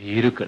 ഭീരുക്കൾ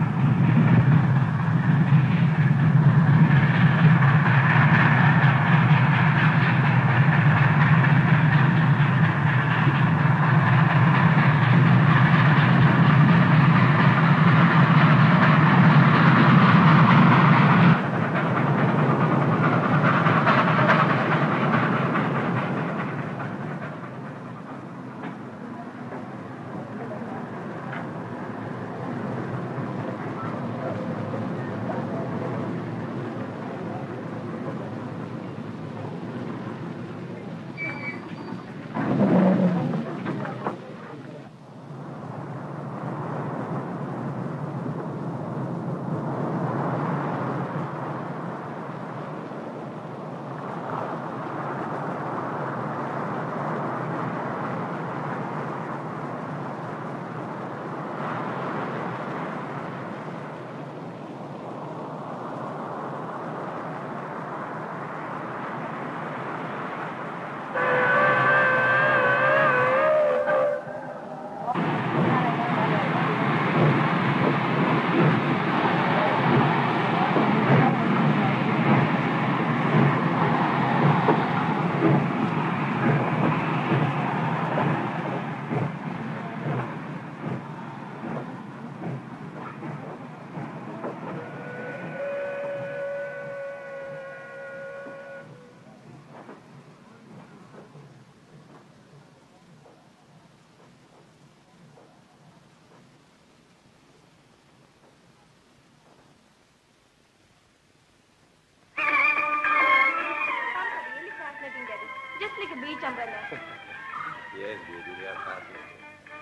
Really fascinating, Daddy. Just like a beach umbrella. Yes, baby, we are fascinated.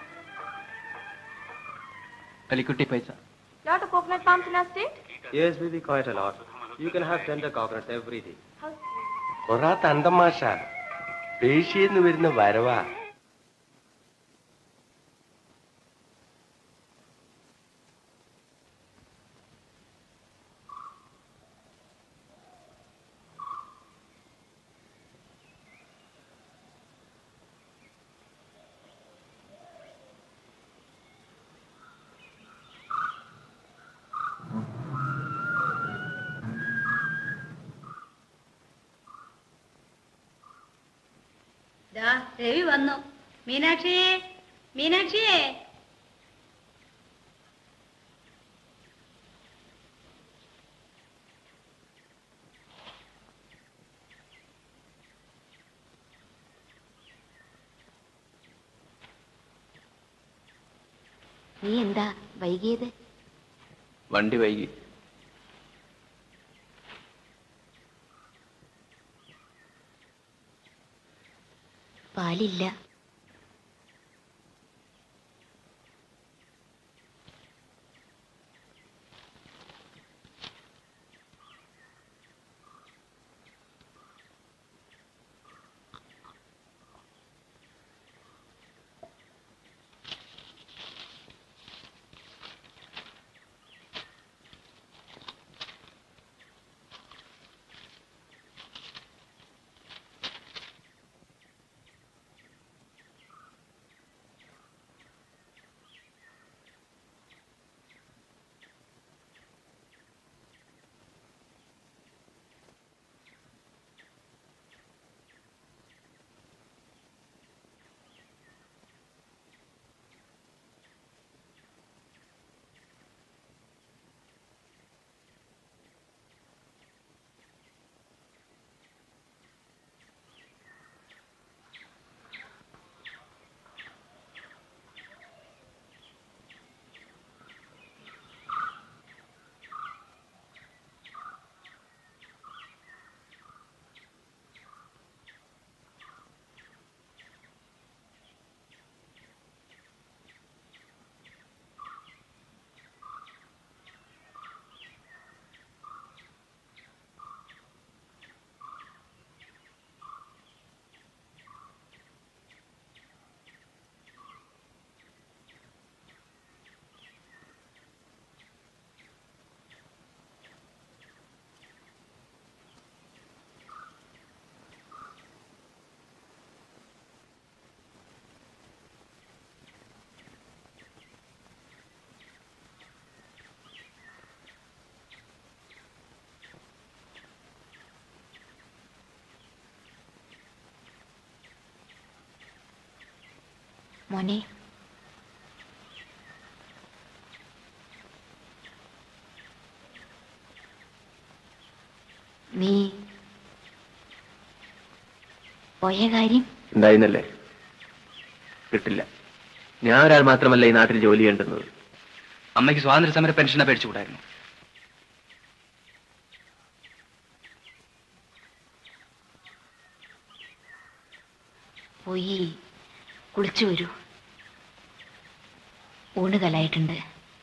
Alikutty പൈസ Lot of coconut palms in our state? Yes, baby, quite a lot. You can have tender coconuts every day. How കൊറാ തന്തമാഷ പേശിയെന്ന് വരുന്ന വരവാ ദാ രവി വന്നു മീനാക്ഷിയെ മീനാക്ഷിയെ നീ എന്താ വൈകിയത് വണ്ടി വൈകി പാലില്ല മോനെ നീ പോയ കാര്യം ഉണ്ടായിരുന്നല്ലേ കിട്ടില്ല ഞാൻ ഒരാൾ മാത്രമല്ല ഈ നാട്ടിൽ ജോലി ചെയ്യേണ്ടുന്നത് അമ്മയ്ക്ക് സ്വാതന്ത്ര്യ സമര പെൻഷൻ അപേക്ഷിച്ചുകൂടായിരുന്നു പോയി കുളിച്ചു വരൂ ഊണ് കലായിട്ടുണ്ട്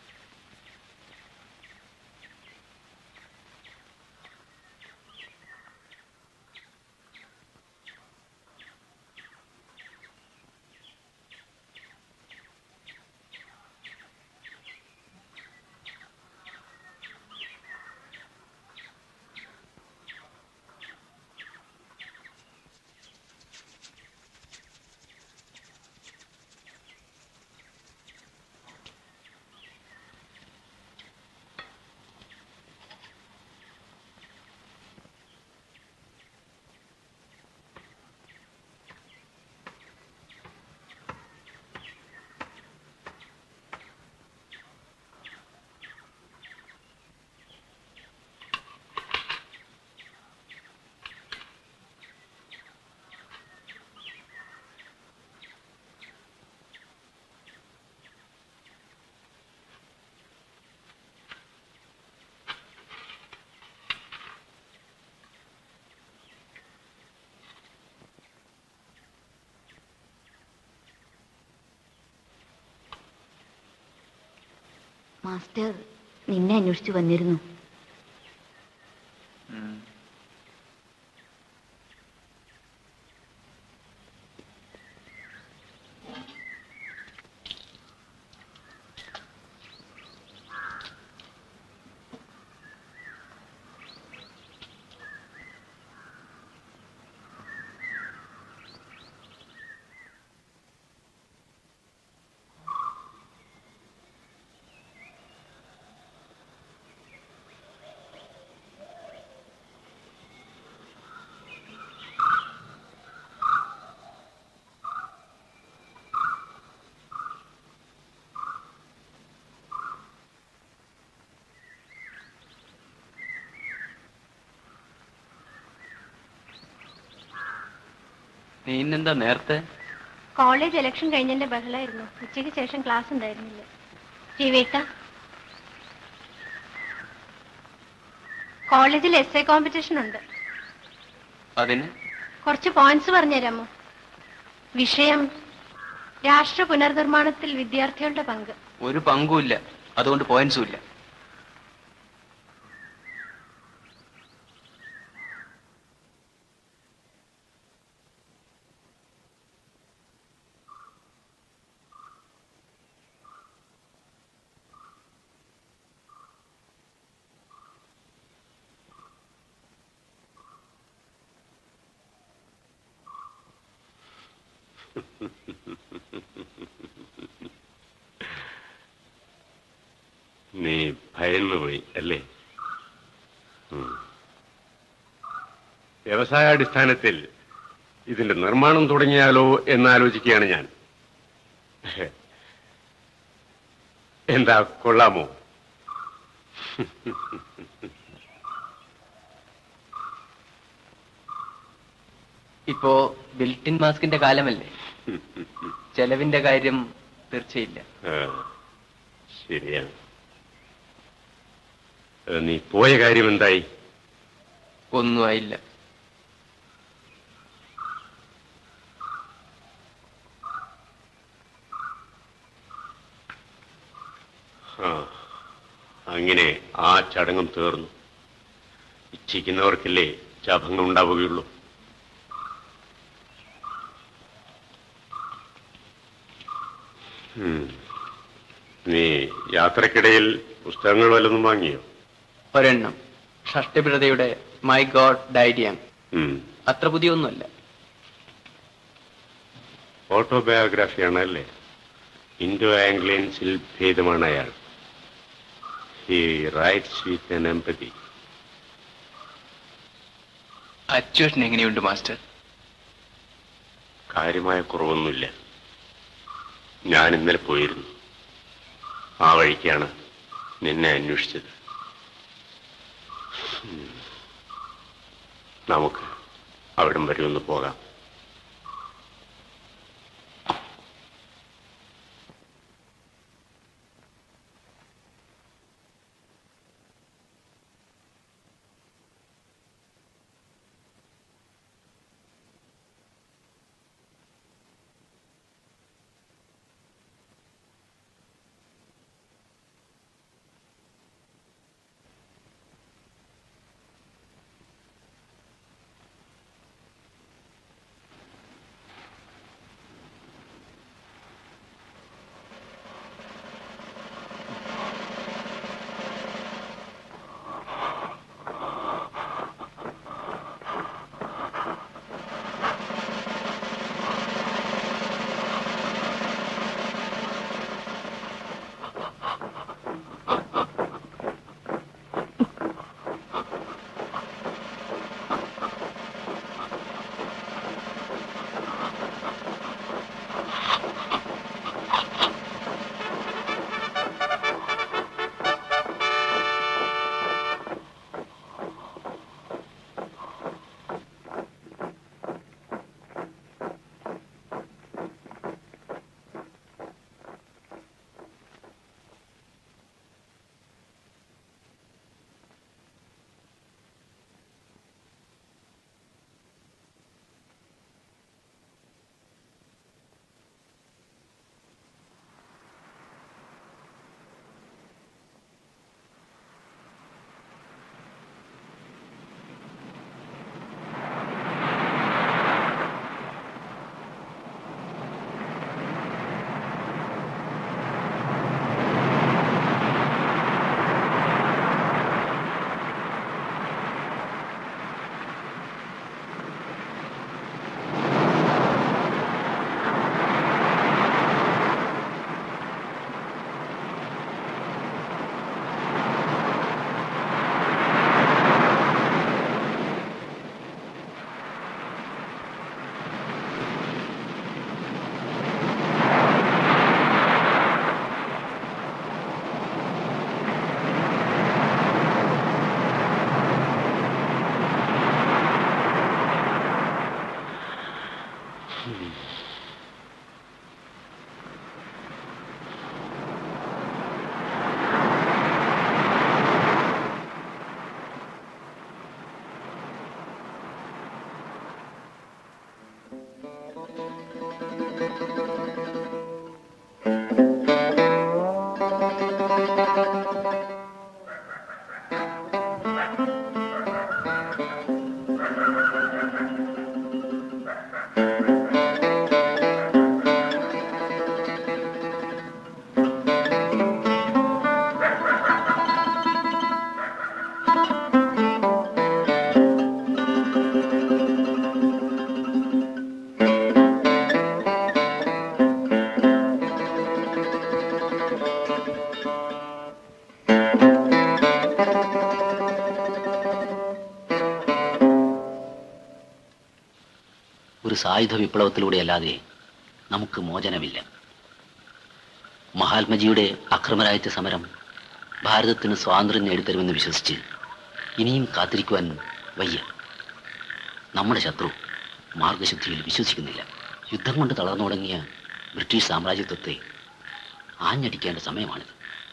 മാസ്റ്റർ നിന്നെ അന്വേഷിച്ചു വന്നിരുന്നു നീ ഇന്നെന്താ നേരത്തെ കോളേജ് ഇലക്ഷൻ കഴിഞ്ഞതിന്റെ ബഹളായിരുന്നു ഉച്ചയ്ക്ക് ശേഷം ക്ലാസ് ഉണ്ടായിരുന്നില്ല ജീവേട്ട കോളേജിൽ എസ് എ കോമ്പറ്റീഷൻ ഉണ്ട് അതിന് കുറച്ച് പോയിന്റ്സ് പറഞ്ഞുതരാമോ വിഷയം രാഷ്ട്ര പുനർനിർമ്മാണത്തിൽ വിദ്യാർത്ഥികളുടെ പങ്ക് ഒരു പങ്കുമില്ല അതുകൊണ്ട് പോയിന്റ്സും ഇല്ല നീ ഭയന്നുപോയി അല്ലേ ഉം. വ്യവസായാടിസ്ഥാനത്തിൽ ഇതിന്റെ നിർമ്മാണം തുടങ്ങിയാലോ എന്നാലോചിക്കുകയാണ് ഞാൻ എന്താ കൊള്ളാമോ ഇപ്പോ ബിൽറ്റിൻ മാസ്കിന്റെ കാലമല്ലേ ചെലവിന്റെ കാര്യം തീർച്ചയില്ല ആ, ശരിയാണ് ഏ, നീ പോയ കാര്യം എന്തായി ഒന്നും ആയില്ല ആ അങ്ങനെ ആ ചടങ്ങും തീർന്നു ഇച്ഛിക്കുന്നവർക്കല്ലേ ശാപങ്ങൾ ഉണ്ടാവുകയുള്ളൂ ഉം. നീ യാത്രക്കിടയിൽ പുസ്തകങ്ങൾ വല്ലതും വാങ്ങിയോ ഒരെണ്ണം ഷഷ്ടിപിഴതയുടെ മൈ ഗോഡ് ഡൈഡിയം ഉം. അത്ര പുതിയൊന്നുമല്ല ഓട്ടോബയോഗ്രാഫിയാണ് അല്ലേ ഇൻഡോ ആംഗ്ലിയൻസിൽ ഭേദമാണ് അയാൾ he writes with an empathy അച്യുഷൻ എങ്ങനെയുണ്ട് മാസ്റ്റർ കാര്യമായ കുറവൊന്നുമില്ല ഞാൻ ഇന്നലെ പോയിരുന്നു ആ വഴിക്കാണ് നിന്നെ അന്വേഷിച്ചത് ഉം. നമുക്ക് അവിടം വരെ ഒന്ന് പോകാം ഒരു സായുധ വിപ്ലവത്തിലൂടെ അല്ലാതെ നമുക്ക് മോചനമില്ല മഹാത്മജിയുടെ അക്രമരാഹിത്യ സമരം ഭാരതത്തിന് സ്വാതന്ത്ര്യം നേടിത്തരുമെന്ന് വിശ്വസിച്ച് ഇനിയും കാത്തിരിക്കുവാൻ വയ്യ നമ്മുടെ ശത്രു മാർഗശുദ്ധിയിൽ വിശ്വസിക്കുന്നില്ല യുദ്ധം കൊണ്ട് തളർന്നു തുടങ്ങിയ ബ്രിട്ടീഷ് സാമ്രാജ്യത്വത്തെ ആഞ്ഞടിക്കേണ്ട സമയമാണിത്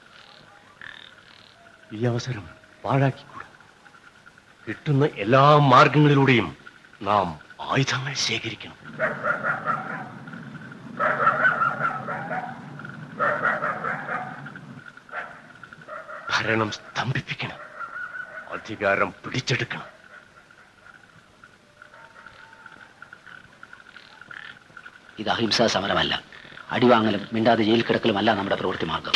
ഈ അവസരം പാഴാക്കിക്കൂടാ കിട്ടുന്ന എല്ലാ മാർഗങ്ങളിലൂടെയും നാം ആയുധങ്ങൾ ശേഖരിക്കണം ഭരണം സ്തംഭിപ്പിക്കണം അധികാരം പിടിച്ചെടുക്കണം ഇത് അഹിംസാ സമരമല്ല അടിവാങ്ങലും മിണ്ടാതെ ജയിലിൽ കിടക്കലുമല്ല നമ്മുടെ പ്രവൃത്തി മാർഗം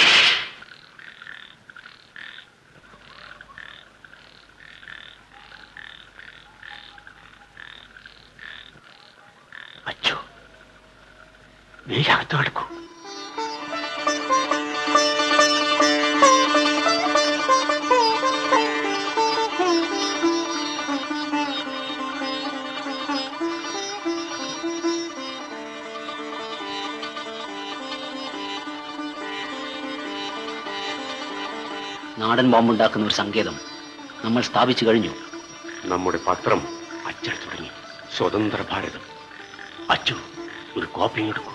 അച്ചോ വേഗത്ത് കിടക്കൂ നാടൻ ബോംബുണ്ടാക്കുന്ന ഒരു സങ്കേതം നമ്മൾ സ്ഥാപിച്ചു കഴിഞ്ഞു നമ്മുടെ പത്രം അച്ചടി തുടങ്ങി സ്വതന്ത്ര ഭാരതം അച്ചു ഒരു കോപ്പി എടുക്കൂ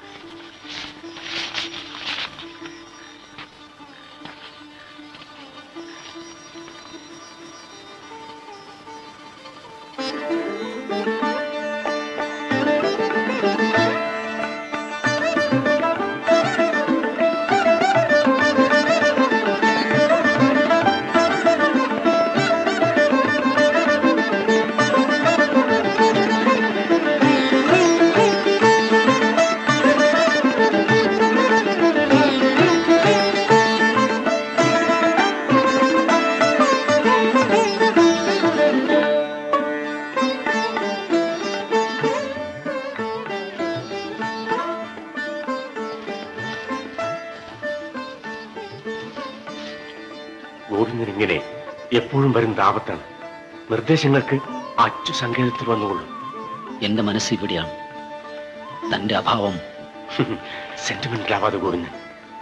ഗോവിന്ദൻ ഇങ്ങനെ എപ്പോഴും വരുന്ന ആപത്താണ് നിർദ്ദേശങ്ങൾക്ക് അച്ചു സങ്കേതത്തിൽ വന്നുകൊള്ളും എന്റെ മനസ്സ് ഇവിടെയാണ് തന്റെ അഭാവം സെന്റിമെന്റ് ആവാതെ ഗോവിന്ദൻ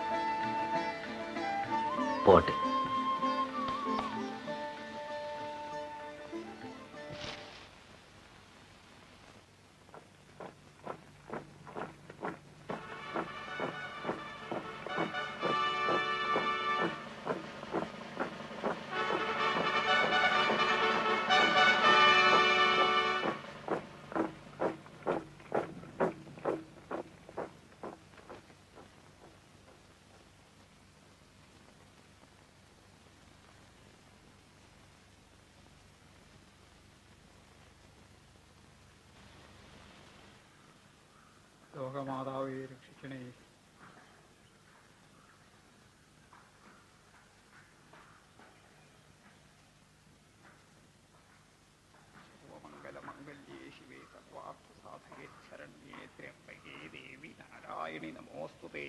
പോട്ടെ ലോകമാതാവെ രക്ഷിക്കണേ മംഗലമംഗല്യേ ശിവേ സർവാർത്ഥസാധകേ ശരണ്യേ ത്രയംബകേ ദേവി നാരായണി നമോസ്തുതേ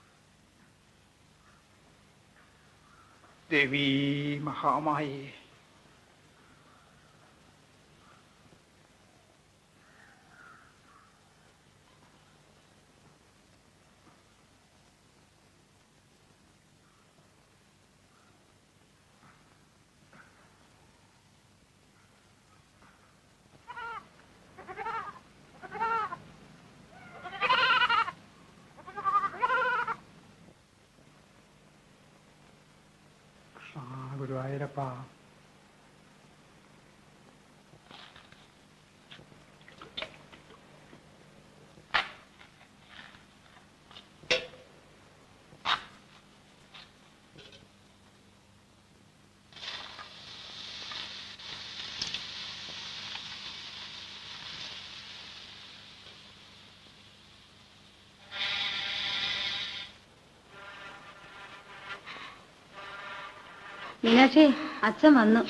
ദേവീ മഹാമായേ കൃഷ്ണ ഗുരുവായൂരപ്പ മീനാക്ഷി അച്ഛൻ വന്നു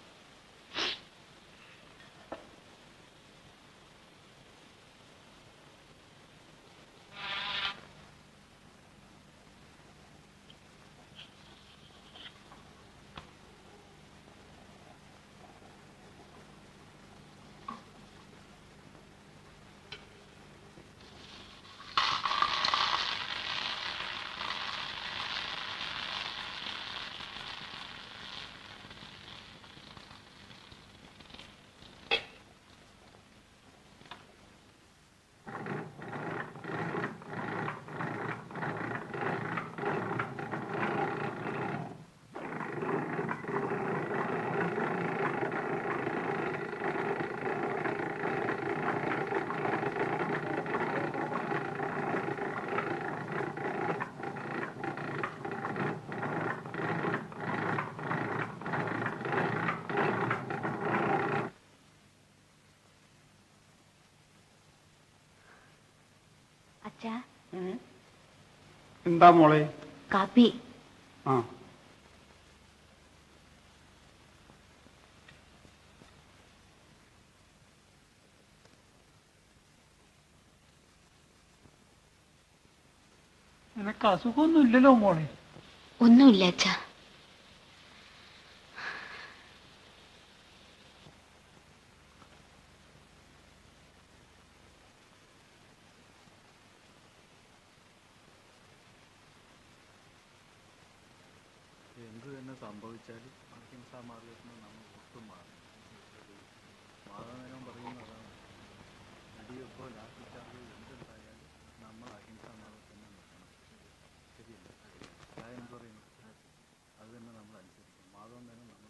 അച്ഛാ എന്താ മോളെ കാപ്പി ആ നിനക്ക് അസുഖമൊന്നും ഇല്ലല്ലോ മോളെ ഒന്നുമില്ല അച്ഛാ എന്റെ എന്ത് തന്നെ സംഭവിച്ചാലും അഹിംസാ മാർഗത്തിൽ നിന്ന് നമ്മൾ ഒട്ടും മാറും മാധവനേരം പറയുന്നതാണ് അടിയൊപ്പോ ലാത്തിച്ചാർജോ എന്തുണ്ടായാലും നമ്മൾ അഹിംസാ മാർഗത്തിൽ തന്നെ നിൽക്കണം ശരിയല്ല ഞാൻ എന്ത് പറയുന്നു അത് തന്നെ നമ്മൾ അനുസരിക്കും മാധവൻ തന്നെ നമ്മൾ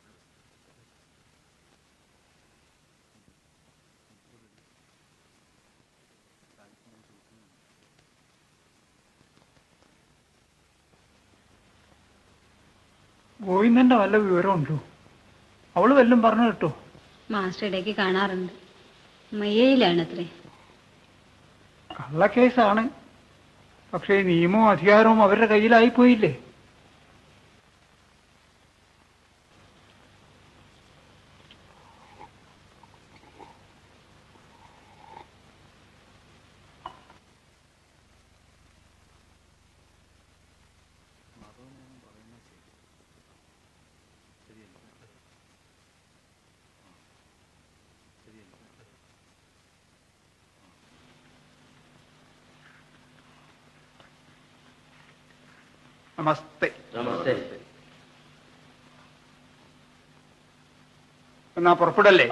ഗോവിന്ദന്റെ വല്ല വിവരമുണ്ടോ അവള് വല്ലതും പറഞ്ഞു കേട്ടോ മാസ്റ്റർ ഇടയ്ക്ക് കാണാറുണ്ട് മയ്യയിലാണ് അത്രേ കള്ളക്കേസാണ് പക്ഷേ നിയമവും അധികാരവും അവരുടെ കയ്യിലായി പോയില്ലേ നമസ്തേ നമസ്തേ എന്നാ പുറപ്പെടല്ലേ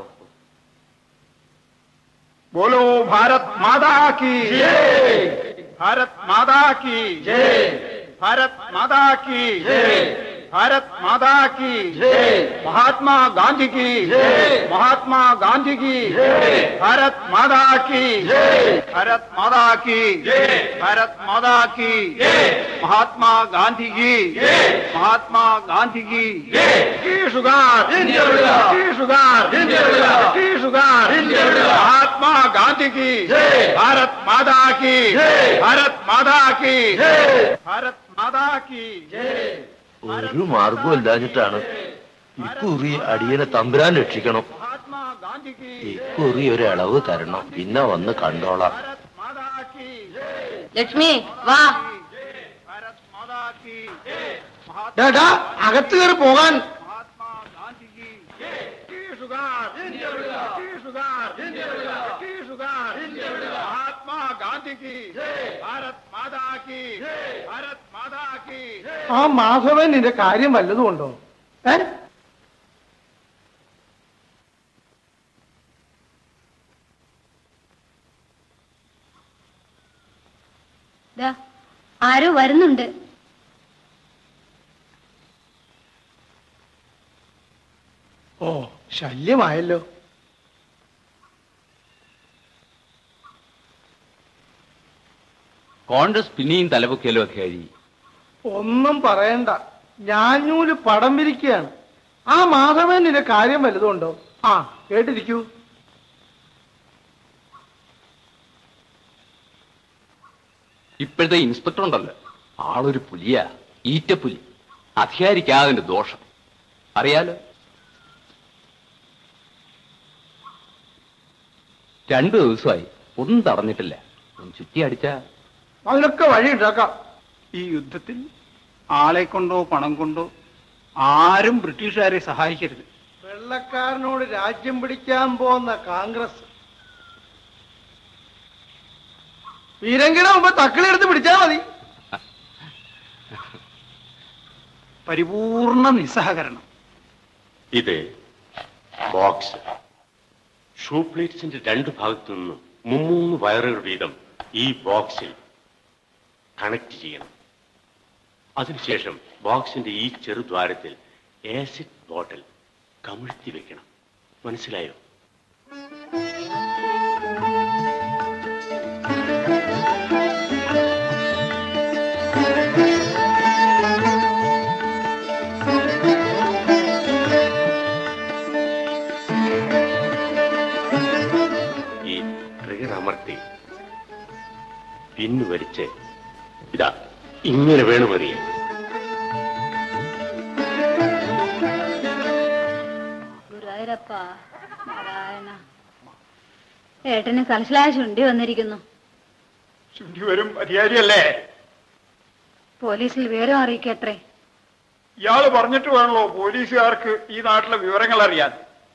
ബോലോ ഭാരത് മാതാ കി ഭാരത് മാതാ കി ഭാരത് മാതാ കി ഭാരത് മാതാ കി മഹാത്മാ ഗാന്ധി की महात्मा गांधी की भारत माता की भारत माता की भारत माता की महात्मा गांधी की महात्मा गांधी की की शुगार की शुगार की शुगार महात्मा गांधी की भारत माता की भारत माता की भारत माता की ഒരു മാർഗവും ഇല്ലാഞ്ഞിട്ടാണ് ഇക്കുറി അടിയനെ തമ്പുരാൻ രക്ഷിക്കണം महात्मा गांधी की ഇക്കുറി ഒരു ഇളവ് തരണം പിന്നെ വന്ന് കണ്ടോളാം भारत माता की ലക്ഷ്മി വാ भारत माता की महात्मा അകത്ത് കയറി പോകാൻ महात्मा गांधी की की शुगार की शुगार की शुगार महात्मा गांधी की भारत माता की भारत माता की ആ മാധവൻ നിന്റെ കാര്യം വല്ലതും ഉണ്ടോ ഏ ദാ ആരോ വരുന്നുണ്ട് ഓ ശല്യമായല്ലോ കോൺഗ്രസ് പിന്നെയും തലപൊക്കിയല്ലോ അധികാരി ഒന്നും പറയണ്ട ഞാഞ്ഞൂല് പടം വിരിക്കുകയാണ് ആ മാധവൻ നിന്റെ കാര്യം വല്ലതും ഉണ്ടോ ആ കേട്ടിരിക്കൂ ഇപ്പോഴത്തെ ഇൻസ്പെക്ടർ ഉണ്ടല്ലോ ആളൊരു പുലിയാ ഈറ്റപ്പുലി അധികാരിക്കാ അതിന്റെ ദോഷം അറിയാലോ രണ്ടു ദിവസമായി ഒന്നും തടഞ്ഞിട്ടില്ല ഒന്ന് ചുറ്റി അടിച്ച അതിനൊക്കെ വഴി ഉണ്ടാക്കാം ഈ യുദ്ധത്തിൽ ആളെ കൊണ്ടോ പണം കൊണ്ടോ ആരും ബ്രിട്ടീഷുകാരെ സഹായിക്കരുത് വെള്ളക്കാരനോട് രാജ്യം പിടിക്കാൻ പോകുന്ന കോൺഗ്രസ് വീരങ്കിട മുമ്പ് തക്കിളെടുത്ത് പിടിച്ചാൽ മതി പരിപൂർണ നിസ്സഹകരണം ഇത് ബോക്സ് ഷൂ പ്ലേറ്റ്സിന്റെ രണ്ട് ഭാഗത്തു നിന്നും മുമ്മൂന്ന് വയറുകൾ വീതം ഈ ബോക്സിൽ കണക്ട് ചെയ്യണം അതിനുശേഷം ബോക്സിന്റെ ഈ ചെറുദ്വാരത്തിൽ ആസിഡ് ബോട്ടിൽ കമിഴ്ത്തി വെക്കണം മനസ്സിലായോ ഈ ട്രിഗർ അമർത്തി പിന്ന് വലിച്ച് ഇതാ ഇങ്ങനെ വേണമെറിയാൻ ഗുരുവായൂരപ്പ നാരായണ ഏട്ടന് കലശലായ ചുണ്ടി വന്നിരിക്കുന്നു ചുണ്ടി വരും അധികാരിയല്ലേ പോലീസിൽ വിവരം അറിയിക്കത്രേ ഇയാള് പറഞ്ഞിട്ട് വേണല്ലോ പോലീസുകാർക്ക് ഈ നാട്ടിലെ വിവരങ്ങൾ അറിയാൻ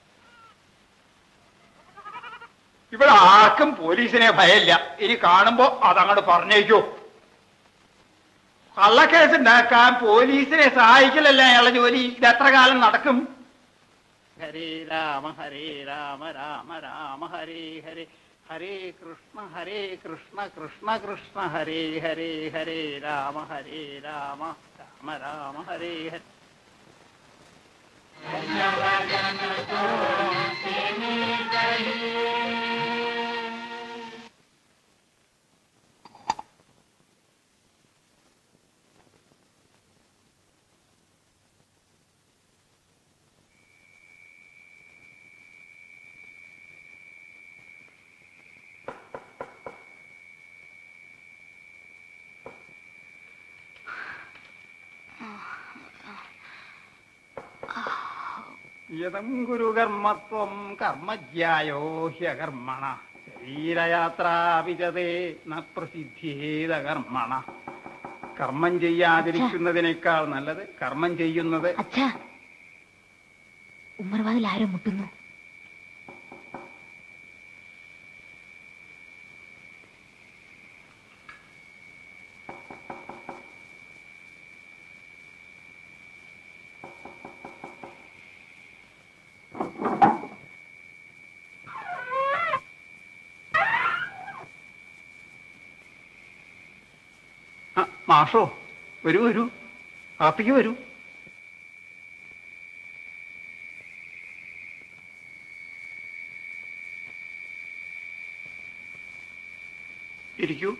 ഇവിടെ ആർക്കും പോലീസിനെ ഭയമില്ല ഇനി കാണുമ്പോ അതങ്ങോട്ട് പറഞ്ഞേക്കോ കള്ളക്കേസ് ഉണ്ടാക്കാൻ പോലീസിനെ സഹായിക്കലല്ല അയാളുടെ ജോലി ഇത് എത്ര കാലം നടക്കും ഹരേ രാമ ഹരേ രാമ രാമ രാമ ഹരേ ഹരേ ഹരേ കൃഷ്ണ ഹരേ കൃഷ്ണ കൃഷ്ണ കൃഷ്ണ ഹരേ ഹരേ ഹരേ രാമ ഹരേ രാമ രാമ രാമ ഹരേ ഹരേ യതം ഗുരുകർമ്മത്വം കർമ്മജ്യായോ ഹ്യകർമ്മണ ശരീരയാത്രാവിജതേ ന പ്രസിദ്ധേത കർമ്മണ കർമ്മം ചെയ്യാതിരിക്കുന്നതിനേക്കാൾ നല്ലത് കർമ്മം ചെയ്യുന്നത് അച്ഛാ ഉമ്മർവാതിൽ ആരോ മുട്ടുന്നു ആ, മാഷോ വരൂ വരൂ കാപ്പിക്ക് വരൂ ഇരിക്കൂ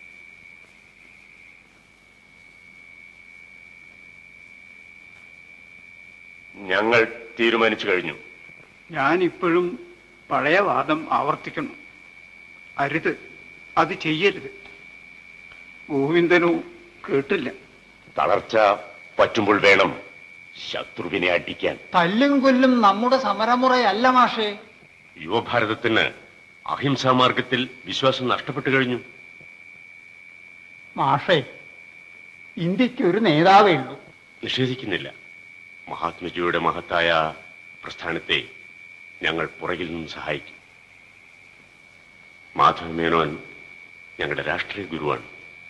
ഞങ്ങൾ തീരുമാനിച്ചു കഴിഞ്ഞു ഞാൻ ഇപ്പോഴും പഴയ വാദം ആവർത്തിക്കുന്നു അരുത് അത് ചെയ്യരുത് ഗോവിന്ദനു കേട്ടില്ല തളർച്ച പറ്റുമ്പോൾ വേണം ശത്രുവിനെ അടിക്കാൻ തല്ലും കൊല്ലും നമ്മുടെ സമരമുറയല്ല മാഷേ യുവഭാരതത്തിന് അഹിംസാ മാർഗത്തിൽ വിശ്വാസം നഷ്ടപ്പെട്ടു കഴിഞ്ഞു മാഷേ ഇന്ത്യക്ക് ഒരു നേതാവേ ഉള്ളൂ നിഷേധിക്കുന്നില്ല മഹാത്മജിയുടെ മഹത്തായ പ്രസ്ഥാനത്തെ ഞങ്ങൾ പുറകിൽ നിന്നും സഹായിക്കും മാധവ മേനോൻ ഞങ്ങളുടെ രാഷ്ട്രീയ ഗുരുവാണ്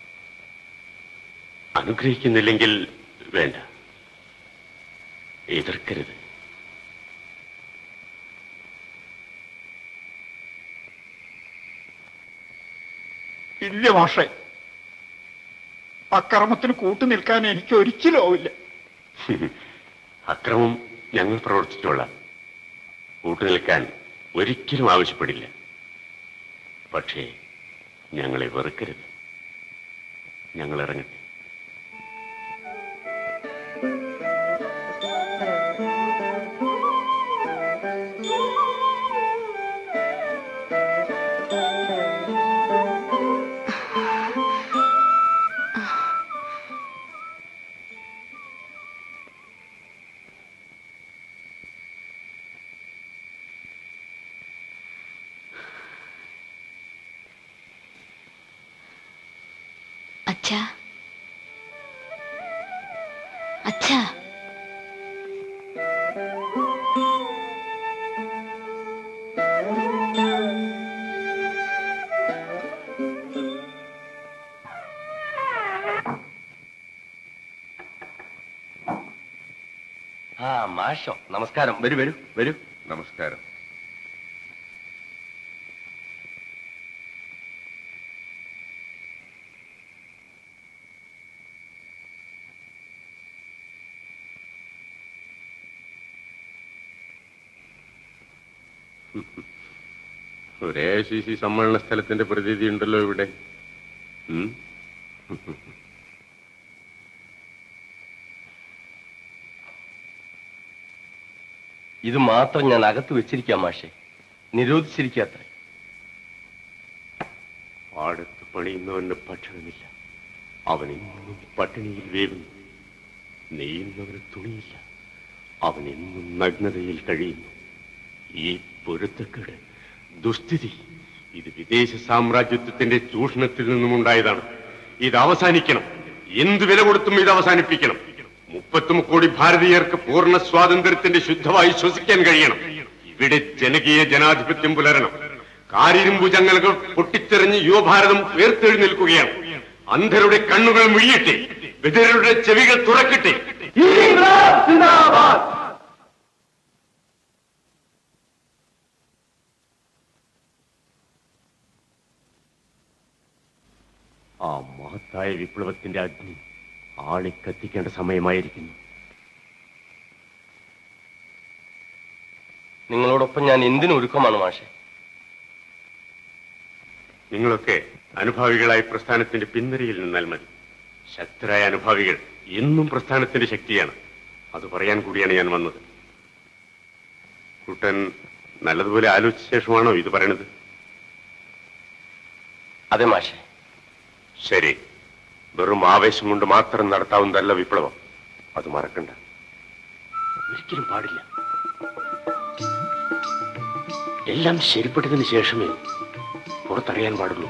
അനുഗ്രഹിക്കുന്നില്ലെങ്കിൽ വേണ്ട എതിർക്കരുത് ഇല്ല മാഷേ അക്രമത്തിന് കൂട്ടു നിൽക്കാൻ എനിക്ക് ഒരിക്കലും ആവില്ല അക്രമം ഞങ്ങൾ പ്രവർത്തിച്ചോളാം കൂട്ടുനിൽക്കാൻ ഒരിക്കലും ആവശ്യപ്പെടില്ല പക്ഷേ ഞങ്ങളെ വെറുക്കരുത് ഞങ്ങൾ ഇറങ്ങട്ടെ അച്ഛാ അച്ഛാ ആ മാഷോ നമസ്കാരം വരൂ വരൂ വരൂ നമസ്കാരം ഒരു എ ഐ സി സി സമ്മേളന സ്ഥലത്തിന്റെ പ്രതീതി ഉണ്ടല്ലോ ഇവിടെ ഉം? ഇത് മാത്രം ഞാൻ അകത്ത് വെച്ചിരിക്കാം മാഷെ നിരോധിച്ചിരിക്കാത്രേ പാടത്ത് പണിയുന്നവന് ഭക്ഷണമില്ല അവൻ എന്നും പട്ടിണിയിൽ വേവുന്നു നെയ്യുന്നവന് തുണിയില്ല അവൻ എന്നും നഗ്നതയിൽ കഴിയുന്നു ഈ പൊരുത്തക്കേട് ദുസ്ഥിതി ഇത് വിദേശ സാമ്രാജ്യത്വത്തിന്റെ ചൂഷണത്തിൽ നിന്നുമുണ്ടായതാണ് ഇത് അവസാനിക്കണം എന്ത് വില കൊടുത്തും ഇത് അവസാനിപ്പിക്കണം മുപ്പത്തും കോടി ഭാരതീയർക്ക് പൂർണ്ണ സ്വാതന്ത്ര്യത്തിന്റെ ശുദ്ധമായി ശ്വസിക്കാൻ കഴിയണം ഇവിടെ ജനകീയ ജനാധിപത്യം പുലരണം കാരിരുമ്പു ജങ്ങലുകൾ പൊട്ടിത്തെറിഞ്ഞ് യുവഭാരതം ഉയർത്തെഴുന്നേൽക്കുകയാണ് അന്ധരുടെ കണ്ണുകൾ മുഴിയട്ടെ വിതുരരുടെ ചെവികൾ തുറക്കട്ടെ ആ മഹത്തായ വിപ്ലവത്തിന്റെ അഗ്നി ആളിക്കത്തിക്കേണ്ട സമയമായിരിക്കുന്നു നിങ്ങളോടൊപ്പം ഞാൻ എന്തിനു ഒരുക്കമാണ് മാഷെ നിങ്ങളൊക്കെ അനുഭാവികളായി പ്രസ്ഥാനത്തിന്റെ പിൻനിരയിൽ നിന്നാൽ മതി ശക്തരായ അനുഭാവികൾ എന്നും പ്രസ്ഥാനത്തിന്റെ ശക്തിയാണ് അത് പറയാൻ കൂടിയാണ് ഞാൻ വന്നത് കുട്ടൻ നല്ലതുപോലെ ആലോചിച്ച ശേഷമാണോ ഇത് പറയണത് അതെ മാഷെ ശരി വെറും ആവേശം കൊണ്ട് മാത്രം നടത്താവുന്നതല്ല വിപ്ലവം അത് മറക്കണ്ട ഒരിക്കലും പാടില്ല എല്ലാം ശരിപ്പെട്ടതിന് ശേഷമേ പുറത്തറിയാൻ പാടുള്ളൂ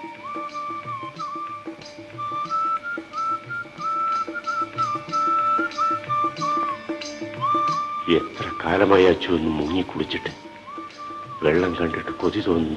എത്ര കാലമായി അച്ചു ഒന്ന് മുങ്ങി കുളിച്ചിട്ട് വെള്ളം കണ്ടിട്ട് കൊതി തോന്നുന്നു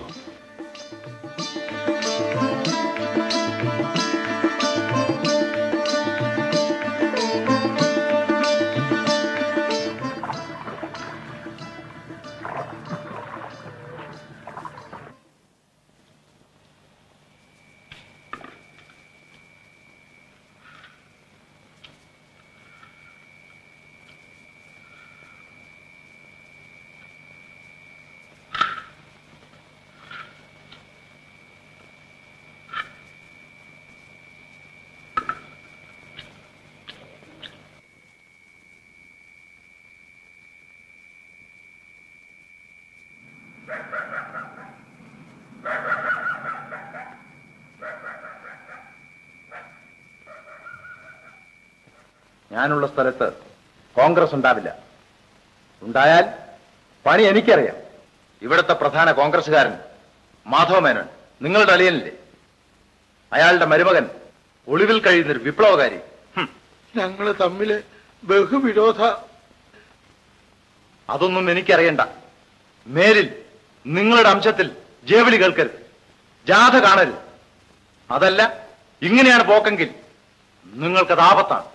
ഞാനുള്ള സ്ഥലത്ത് കോൺഗ്രസ് ഉണ്ടാവില്ല ഉണ്ടായാൽ പണി എനിക്കറിയാം ഇവിടുത്തെ പ്രധാന കോൺഗ്രസ്സുകാരൻ മാധവ മേനോൻ നിങ്ങളുടെ അളിയനില്ലേ അയാളുടെ മരുമകൻ ഒളിവിൽ കഴിയുന്നൊരു വിപ്ലവകാരി ഞങ്ങള് തമ്മില് ബഹുവിരോധ അതൊന്നും എനിക്കറിയണ്ട മേലിൽ നിങ്ങളുടെ അംശത്തിൽ ജേവിളി കേൾക്കരുത് ജാഥ കാണരുത് അതല്ല ഇങ്ങനെയാണ് പോക്കെങ്കിൽ നിങ്ങൾക്കത് ആപത്താണ്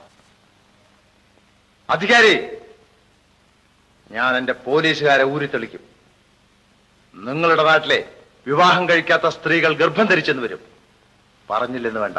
അധികാരി ഞാൻ എന്റെ പോലീസുകാരെ ഊരിത്തെളിക്കും നിങ്ങളുടെ നാട്ടിലെ വിവാഹം കഴിക്കാത്ത സ്ത്രീകൾ ഗർഭം ധരിച്ചെന്ന് വരും പറഞ്ഞില്ലെന്ന് വേണ്ട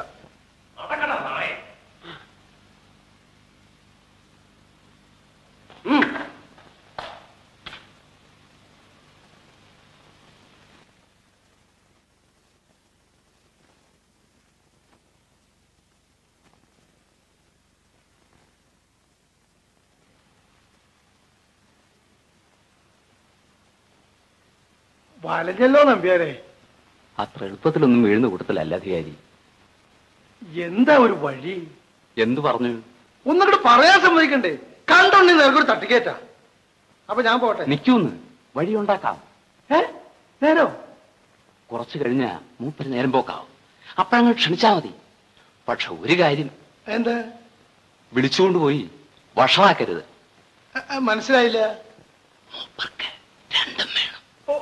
വലഞ്ഞല്ലോ നമ്പ്യാരെ അത്ര എളുപ്പത്തിലൊന്നും വീഴുന്ന കൂട്ടത്തിലല്ല അധികാരി എന്താ ഒരു വഴി എന്തു പറഞ്ഞു ഒന്നുകൂടെ പറയാൻ സമ്മതിക്കണ്ടേ കണ്ടോണ്ടി നേർക്കൊരു തട്ടിക്കേറ്റാ അപ്പൊ ഞാൻ പോട്ടെ നിൽക്കൂന്ന് വഴിയുണ്ടാക്കാം ഏ നേരോ കുറച്ചു കഴിഞ്ഞാ മൂപ്പര് നേരം പോക്കാവും അപ്പോഴങ്ങ് ക്ഷണിച്ചാ മതി പക്ഷെ ഒരു കാര്യം എന്താ വിളിച്ചുകൊണ്ടുപോയി വഷളാക്കരുത് ആ, ആ, മനസ്സിലായില്ല മൂപ്പർക്ക് രണ്ടും വേണം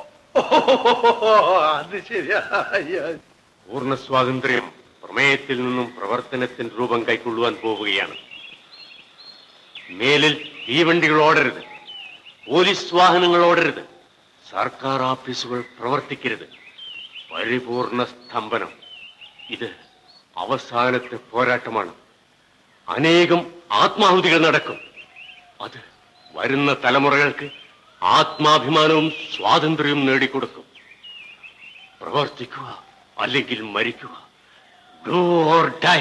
ഓ, അത് ശരിയാ അയ്യോ. പൂർണ്ണ സ്വാതന്ത്ര്യം പ്രമേയത്തിൽ നിന്നും പ്രവർത്തനത്തിന് രൂപം കൈക്കൊള്ളുവാൻ പോവുകയാണ് മേലിൽ തീവണ്ടികൾ ഓടരുത് പോലീസ് വാഹനങ്ങൾ ഓടരുത് സർക്കാർ ഓഫീസുകൾ പ്രവർത്തിക്കരുത് പരിപൂർണ സ്തംഭനം ഇത് അവസാനത്തെ പോരാട്ടമാണ് അനേകം ആത്മാഹുതികൾ നടക്കും അത് വരുന്ന തലമുറകൾക്ക് ആത്മാഭിമാനവും സ്വാതന്ത്ര്യവും നേടിക്കൊടുക്കും പ്രവർത്തിക്കുക അല്ലെങ്കിൽ മരിക്കുക ഡു ഓർ ഡൈ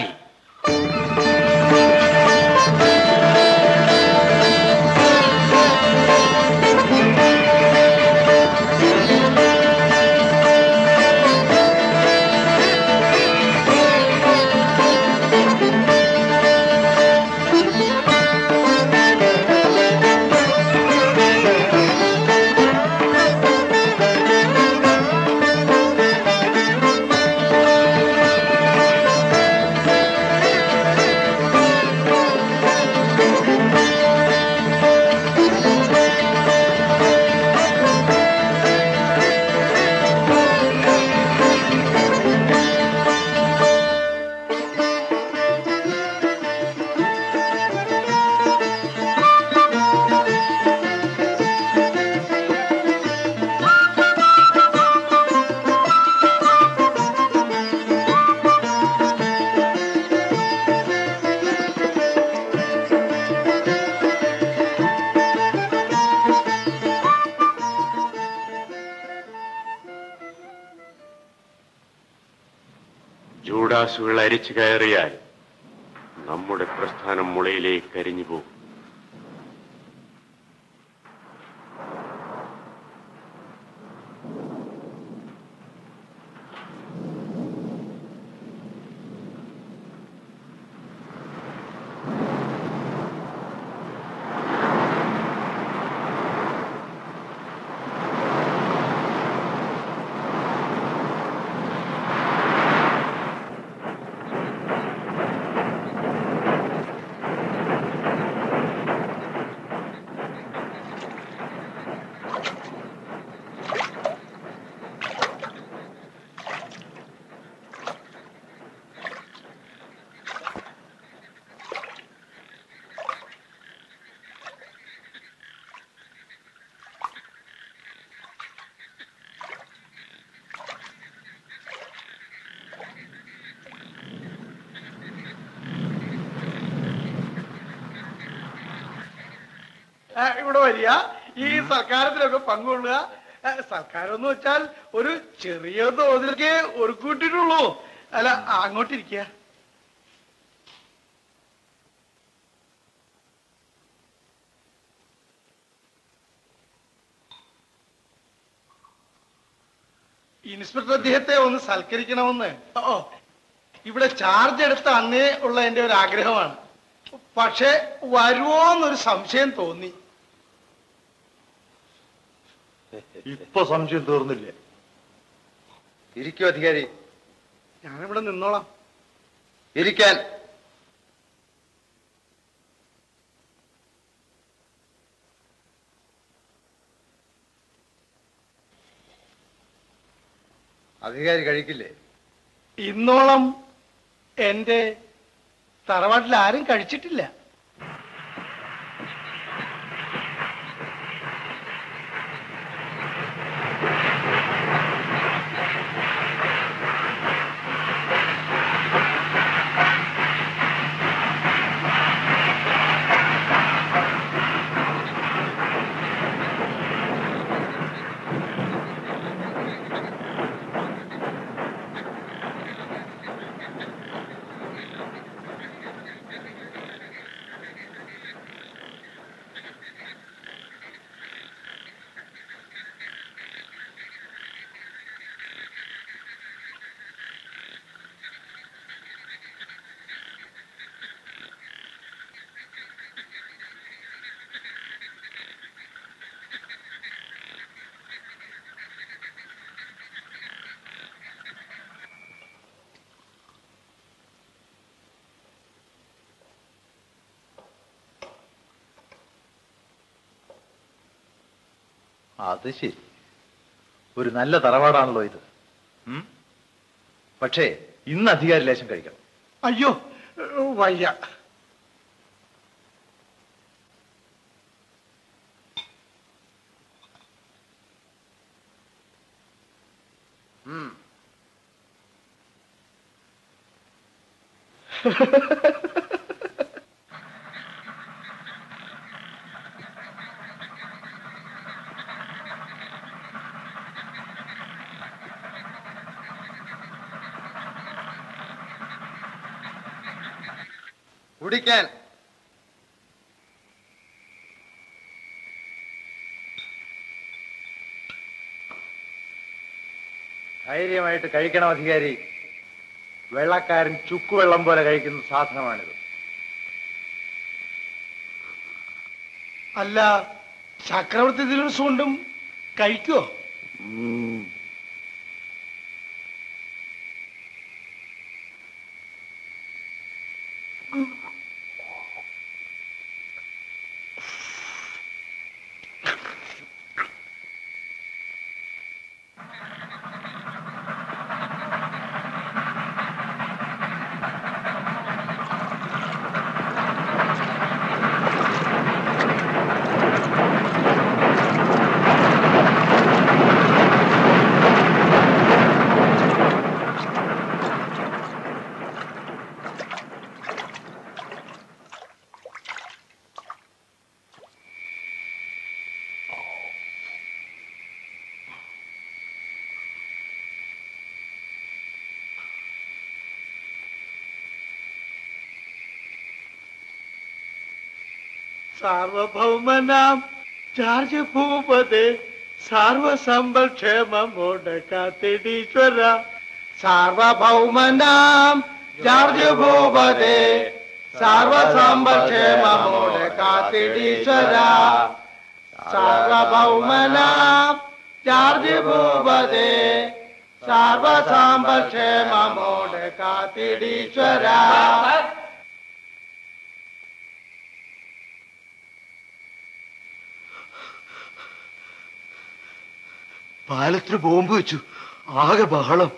ആ കടലാസുകൾ അരിച്ചു കയറിയാൽ നമ്മുടെ പ്രസ്ഥാനം മുളയിലേക്ക് കരിഞ്ഞു പോകും ആ, ഇവിടെ വരിക ഈ സർക്കാരത്തിലൊക്കെ പങ്കുകൊള്ളുക ആ, സർക്കാരം എന്ന് വെച്ചാൽ ഒരു ചെറിയ തോതിലൊക്കെ ഒരുക്കൂട്ടിട്ടുള്ളൂ അല്ല അങ്ങോട്ടിരിക്കുക ഇൻസ്പെക്ടർ അദ്ദേഹത്തെ ഒന്ന് സൽക്കരിക്കണമെന്ന് ഓ ഇവിടെ ചാർജ് എടുത്ത അന്നേ ഉള്ള എന്റെ ഒരു ആഗ്രഹമാണ് പക്ഷെ വരുമോ എന്നൊരു സംശയം തോന്നി ഇപ്പൊ സംശയം തീർന്നില്ല ഇരിക്കൂ അധികാരി ഞാനിവിടെ നിന്നോളാം ഇരിക്കാൻ അധികാരി കഴിക്കില്ലേ ഇന്നോളം എന്റെ തറവാട്ടിൽ ആരും കഴിച്ചിട്ടില്ല അത് ശരി ഒരു നല്ല തറവാടാണല്ലോ ഇത് ഉം? പക്ഷേ ഇന്ന് അധികാരി ലേശം കഴിക്കണം അയ്യോ വയ്യ കുടിക്കാൻ ധൈര്യമായിട്ട് കഴിക്കണം അധികാരി വെള്ളക്കാരൻ ചുക്കുവെള്ളം പോലെ കഴിക്കുന്ന സാധനമാണിത് അല്ല ചക്രവർത്തി ദിവസം കൊണ്ടും കഴിക്കുവോ ആ സാർവഭൗമനാം ചാർജ് ഭൂപതേ സർവസമ്പൽക്ഷേമമോടെ കാത്തിടീശ്വര സാർവഭൗമനാം ജാർജ് ഭൂപതേ സർവസമ്പക്ഷേമമോടെ കാത്തിടീശ്വര സാർവഭൗമനാം ജാർജ് ഭൂപതേ സർവസമ്പക്ഷേമമോടെ കാത്തിടീശ്വര പാലത്തിന് ബോംബ് വെച്ചു ആകെ ബഹളം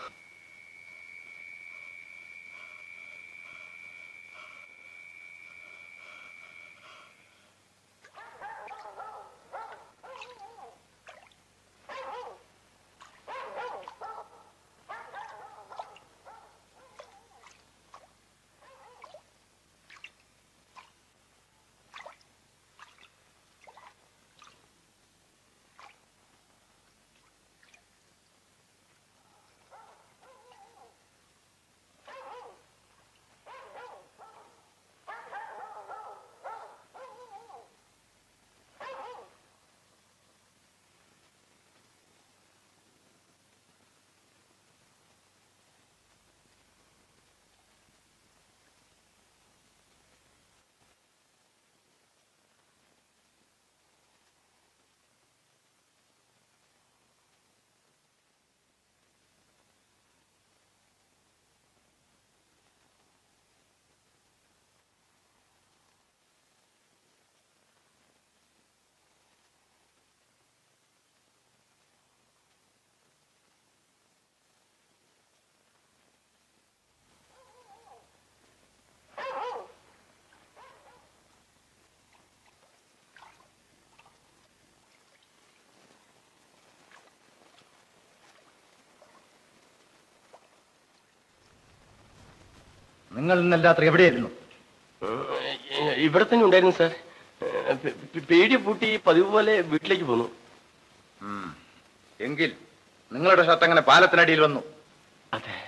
നിങ്ങൾ ഇന്നലെ രാത്രി എവിടെയായിരുന്നു ഇവിടെ തന്നെ ഉണ്ടായിരുന്നു സാർ പേ- പേ- പേടി പൂട്ടി പതിവ് പോലെ വീട്ടിലേക്ക് പോന്നു ഉം. എങ്കിൽ നിങ്ങളുടെ ഷർട്ട് അങ്ങനെ പാലത്തിനടിയിൽ വന്നു അതെ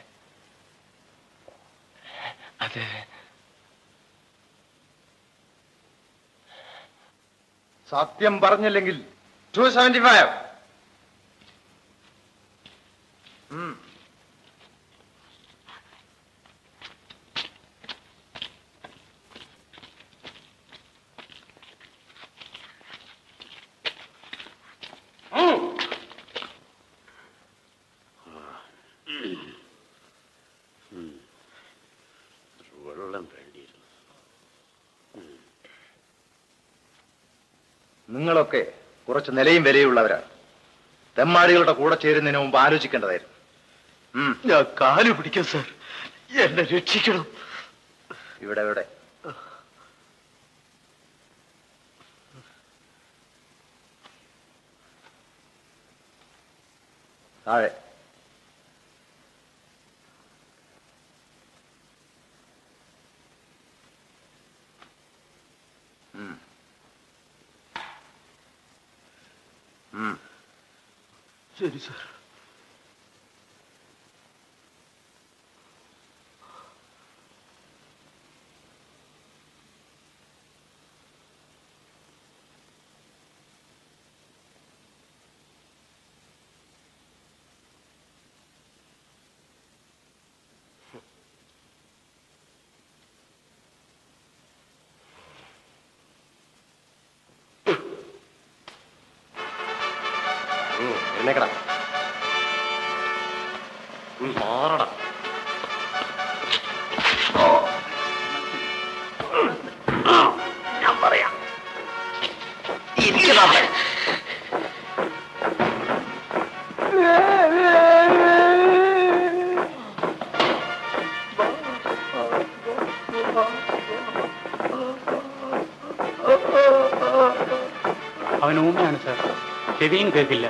അതെ സത്യം പറഞ്ഞില്ലെങ്കിൽ ടു സെവന്റി ഫൈവ് വെള്ളം വേണ്ടിയിരുന്നു നിങ്ങളൊക്കെ കുറച്ച് നിലയും വിലയുള്ളവരാണ് തെമ്മാടികളുടെ കൂടെ ചേരുന്നതിന് മുമ്പ് ആലോചിക്കേണ്ടതായിരുന്നു ഉം. ഞാൻ കാല് പിടിക്കാം സാർ എന്നെ രക്ഷിക്കണം ഇവിടെ ഇവിടെ താഴെ ഉം. ഉം. ശരി സാർ എന്നേക്കടാ മാറടാ ഞാൻ പറയാം ഇരിക്കണം അവിടെ. അവൻ ഊമയാണ് സാർ ചെവിയും കേൾക്കില്ല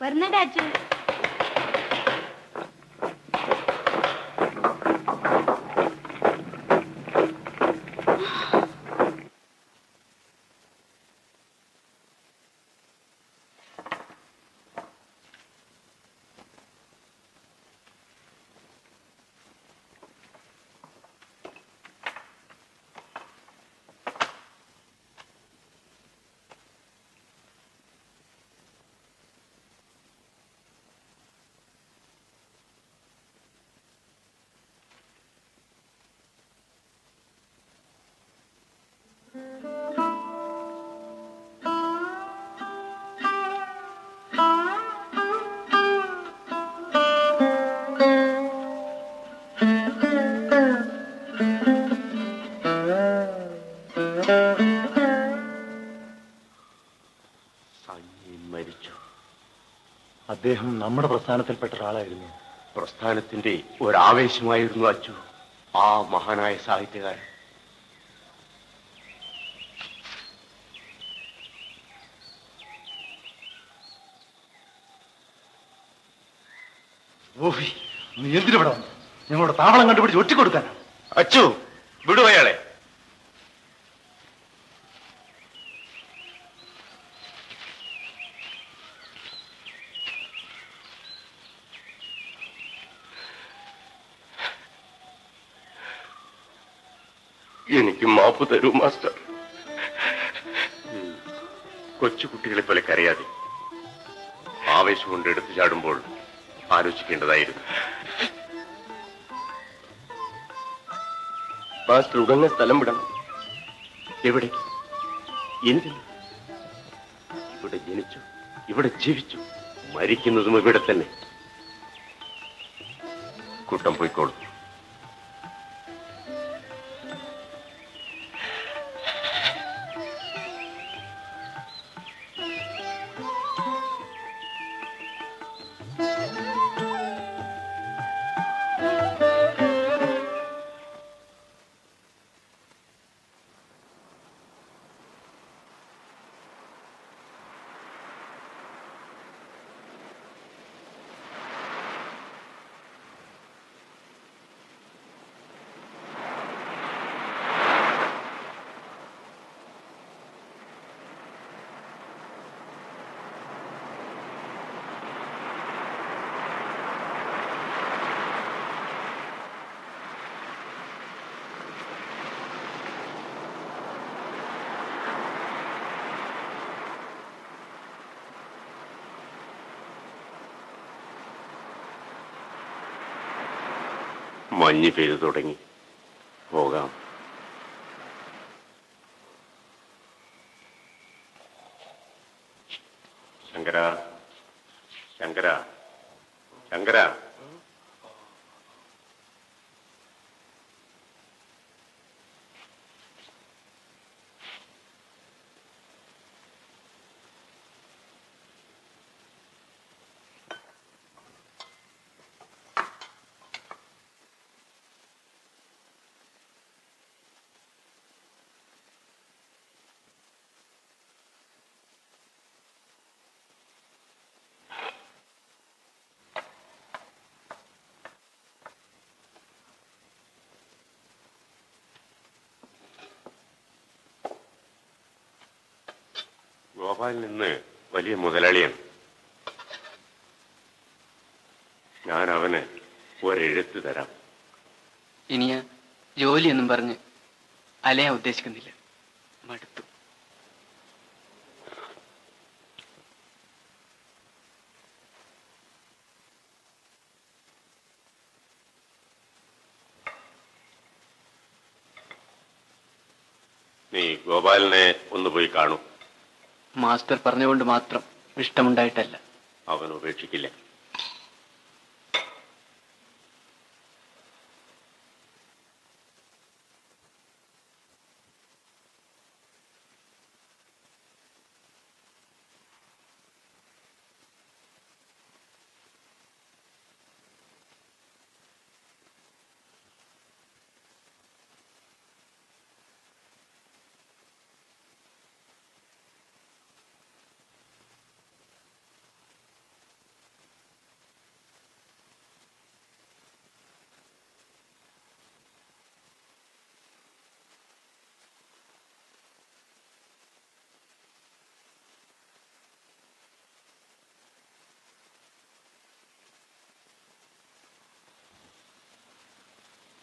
വരുന്നേടാ അച്ഛൻ സഞ്ജയൻ മരിച്ചു അദ്ദേഹം നമ്മുടെ പ്രസ്ഥാനത്തിൽപ്പെട്ട ഒരാളായിരുന്നു പ്രസ്ഥാനത്തിന്റെ ഒരാവേശമായിരുന്നു അച്ചു ആ മഹാനായ സാഹിത്യകാരൻ ഓഹി നീ എന്തിനിവിടെ വന്നു ഞങ്ങളുടെ താവളം കണ്ടുപിടിച്ച് ഒറ്റിക്കൊടുക്കാൻ അച്ചു വിടു അയാളെ എനിക്ക് മാപ്പ് തരൂ മാസ്റ്റർ കൊച്ചുകുട്ടികളെ പോലെ കരയാതെ ആവേശം കൊണ്ട് എടുത്തു ചാടുമ്പോൾ ആലോചിക്കേണ്ടതായിരുന്നു മാസ്റ്റർ ഉടനെ സ്ഥലം വിടണം എവിടെ എന്തിന് ഇവിടെ ജനിച്ചു ഇവിടെ ജീവിച്ചു മരിക്കുന്നതും ഇവിടെ തന്നെ കൂട്ടം പോയിക്കോളും മഞ്ഞ് പെയ്തു തുടങ്ങി പോകാം ശങ്കര ശങ്കര ശങ്കര ഗോപാൽ നിന്ന് വലിയ മുതലാളിയാണ് ഞാൻ അവന് ഒരെഴുത്ത് തരാം ഇനി ഞാൻ ജോലിയൊന്നും പറഞ്ഞ് അലയാൻ ഉദ്ദേശിക്കുന്നില്ല മടുത്തു നീ ഗോപാലിനെ ഒന്ന് പോയി കാണൂ മാസ്റ്റർ പറഞ്ഞുകൊണ്ട് മാത്രം ഇഷ്ടമുണ്ടായിട്ടല്ല അവൻ ഉപേക്ഷിക്കില്ല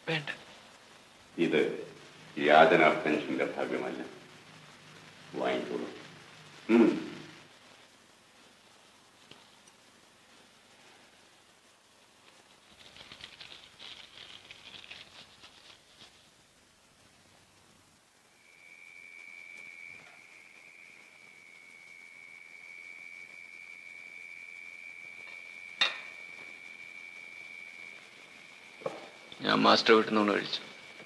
വേണ്ട ഇത് യാതന പെൻഷന്റെ ഭാഗ്യമല്ല വാങ്ങിക്കോളൂ ഉം. ഞാൻ മാസ്റ്റർ വീട്ടിൽ നിന്ന് കഴിച്ചു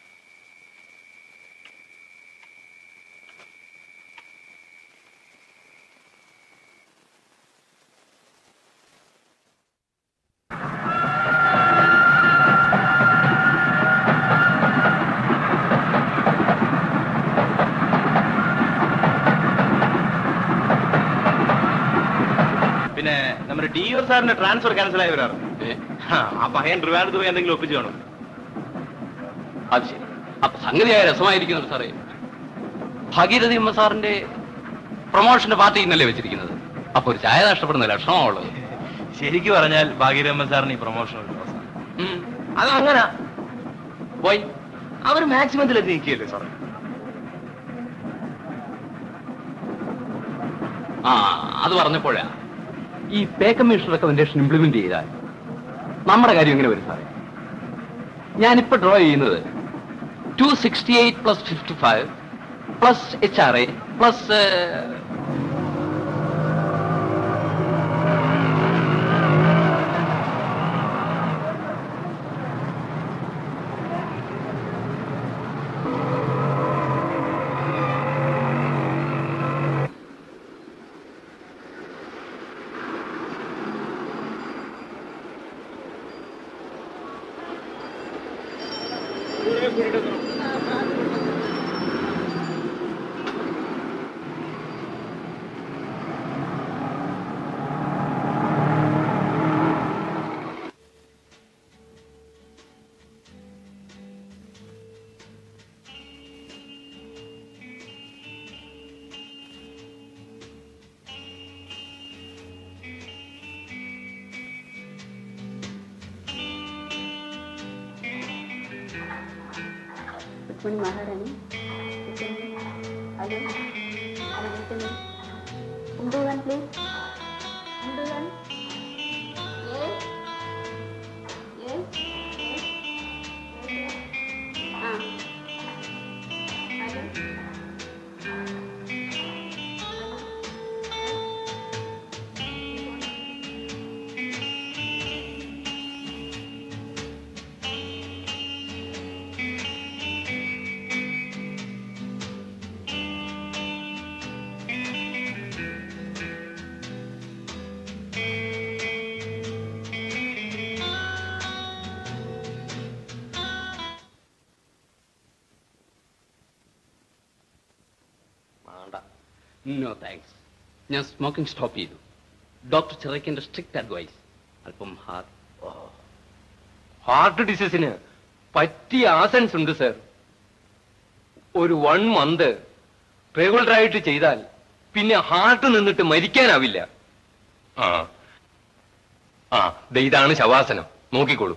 പിന്നെ നമ്മുടെ ഡി ഒ സാറിന്റെ ട്രാൻസ്ഫർ ക്യാൻസൽ ആയി വരാറ് ആ പയ്യൻ ട്രിവാൻഡ്രത്ത് പോയി എന്തെങ്കിലും ഒപ്പിച്ചു കാണും അത് ശരി അപ്പൊ സംഗതിയായ രസമായിരിക്കുന്നു സാറേ ഭാഗീരഥി അമ്മ സാറിന്റെ പ്രൊമോഷന്റെ പാർട്ടി ഇന്നല്ലേ വെച്ചിരിക്കുന്നത് അപ്പൊ ഒരു ചായ നഷ്ടപ്പെടുന്ന ലക്ഷണമുള്ളത് ശരിക്കും പറഞ്ഞാൽ ഭാഗ്യരമ്മ സാറിന് ഈ പ്രൊമോഷൻ അത് അങ്ങനെ പോയി അവർ മാക്സിമത്തിലെത്തി നിൽക്കുകയല്ലേ സാറേ ആ അത് പറഞ്ഞപ്പോഴാ ഈ പേ കമ്മീഷൻ റെക്കമെൻഡേഷൻ ഇംപ്ലിമെന്റ് ചെയ്താൽ നമ്മുടെ കാര്യം എങ്ങനെ വരും സാറേ ഞാനിപ്പോ ഡ്രോ ചെയ്യുന്നത് two sixty eight plus fifty five plus H R A plus Rukmini Maharani hello കുണ്ടുവൻ പ്ലീസ് കുണ്ടുവൻ ആ ഹലോ വേണ്ട നോ താങ്ക്സ് ഞാൻ സ്മോക്കിംഗ് സ്റ്റോപ്പ് ചെയ്തു ഡോക്ടർ ചിറക്കിന്റെ സ്ട്രിക്റ്റ് അഡ്വൈസ് അല്പം ഹാർട്ട് ഹാർട്ട് ഡിസീസിന് പറ്റിയ ആസൻസ് ഉണ്ട് സർ ഒരു വൺ മന്ത് റെഗുലർ ആയിട്ട് ചെയ്താൽ പിന്നെ ഹാർട്ട് നിന്നിട്ട് മരിക്കാനാവില്ല ആ ആ ദേ ഇതാണ് ശവാസനം നോക്കിക്കോളൂ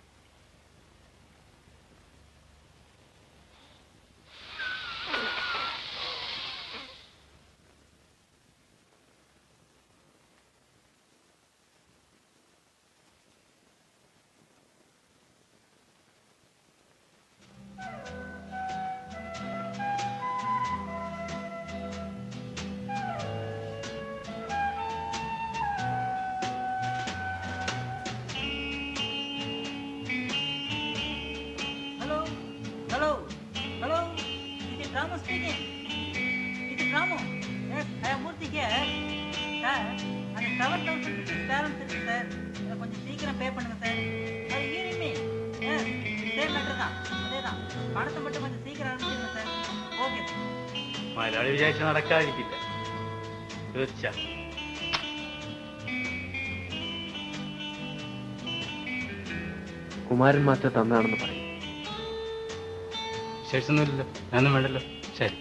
Hello? Hello? Hello? This is Ramu speaking. This is Ramu. Yes, I am Murthy here. Sir, அந்த செவன் தௌசண்ட் ருபீஸ் பேலன்ஸ் இருக்கு சார் இதை கொஞ்சம் சீக்கிரம் பே பண்ணுங்க சார் அது evening me yes same matter தான் அதே தான் பணத்தை மட்டும் கொஞ்சம் சீக்கிரம் அனுப்பிச்சிருங்க சார் ஓகே മലയാളി വിചാരിച്ച നടക്കാതിരിക്കില്ല തീർച്ച കുമാരൻ മാസ്റ്റർ തന്നാണെന്ന് പറയും വിശേഷമൊന്നുമില്ലല്ലോ ഞാനൊന്നും വേണ്ടല്ലോ ശരി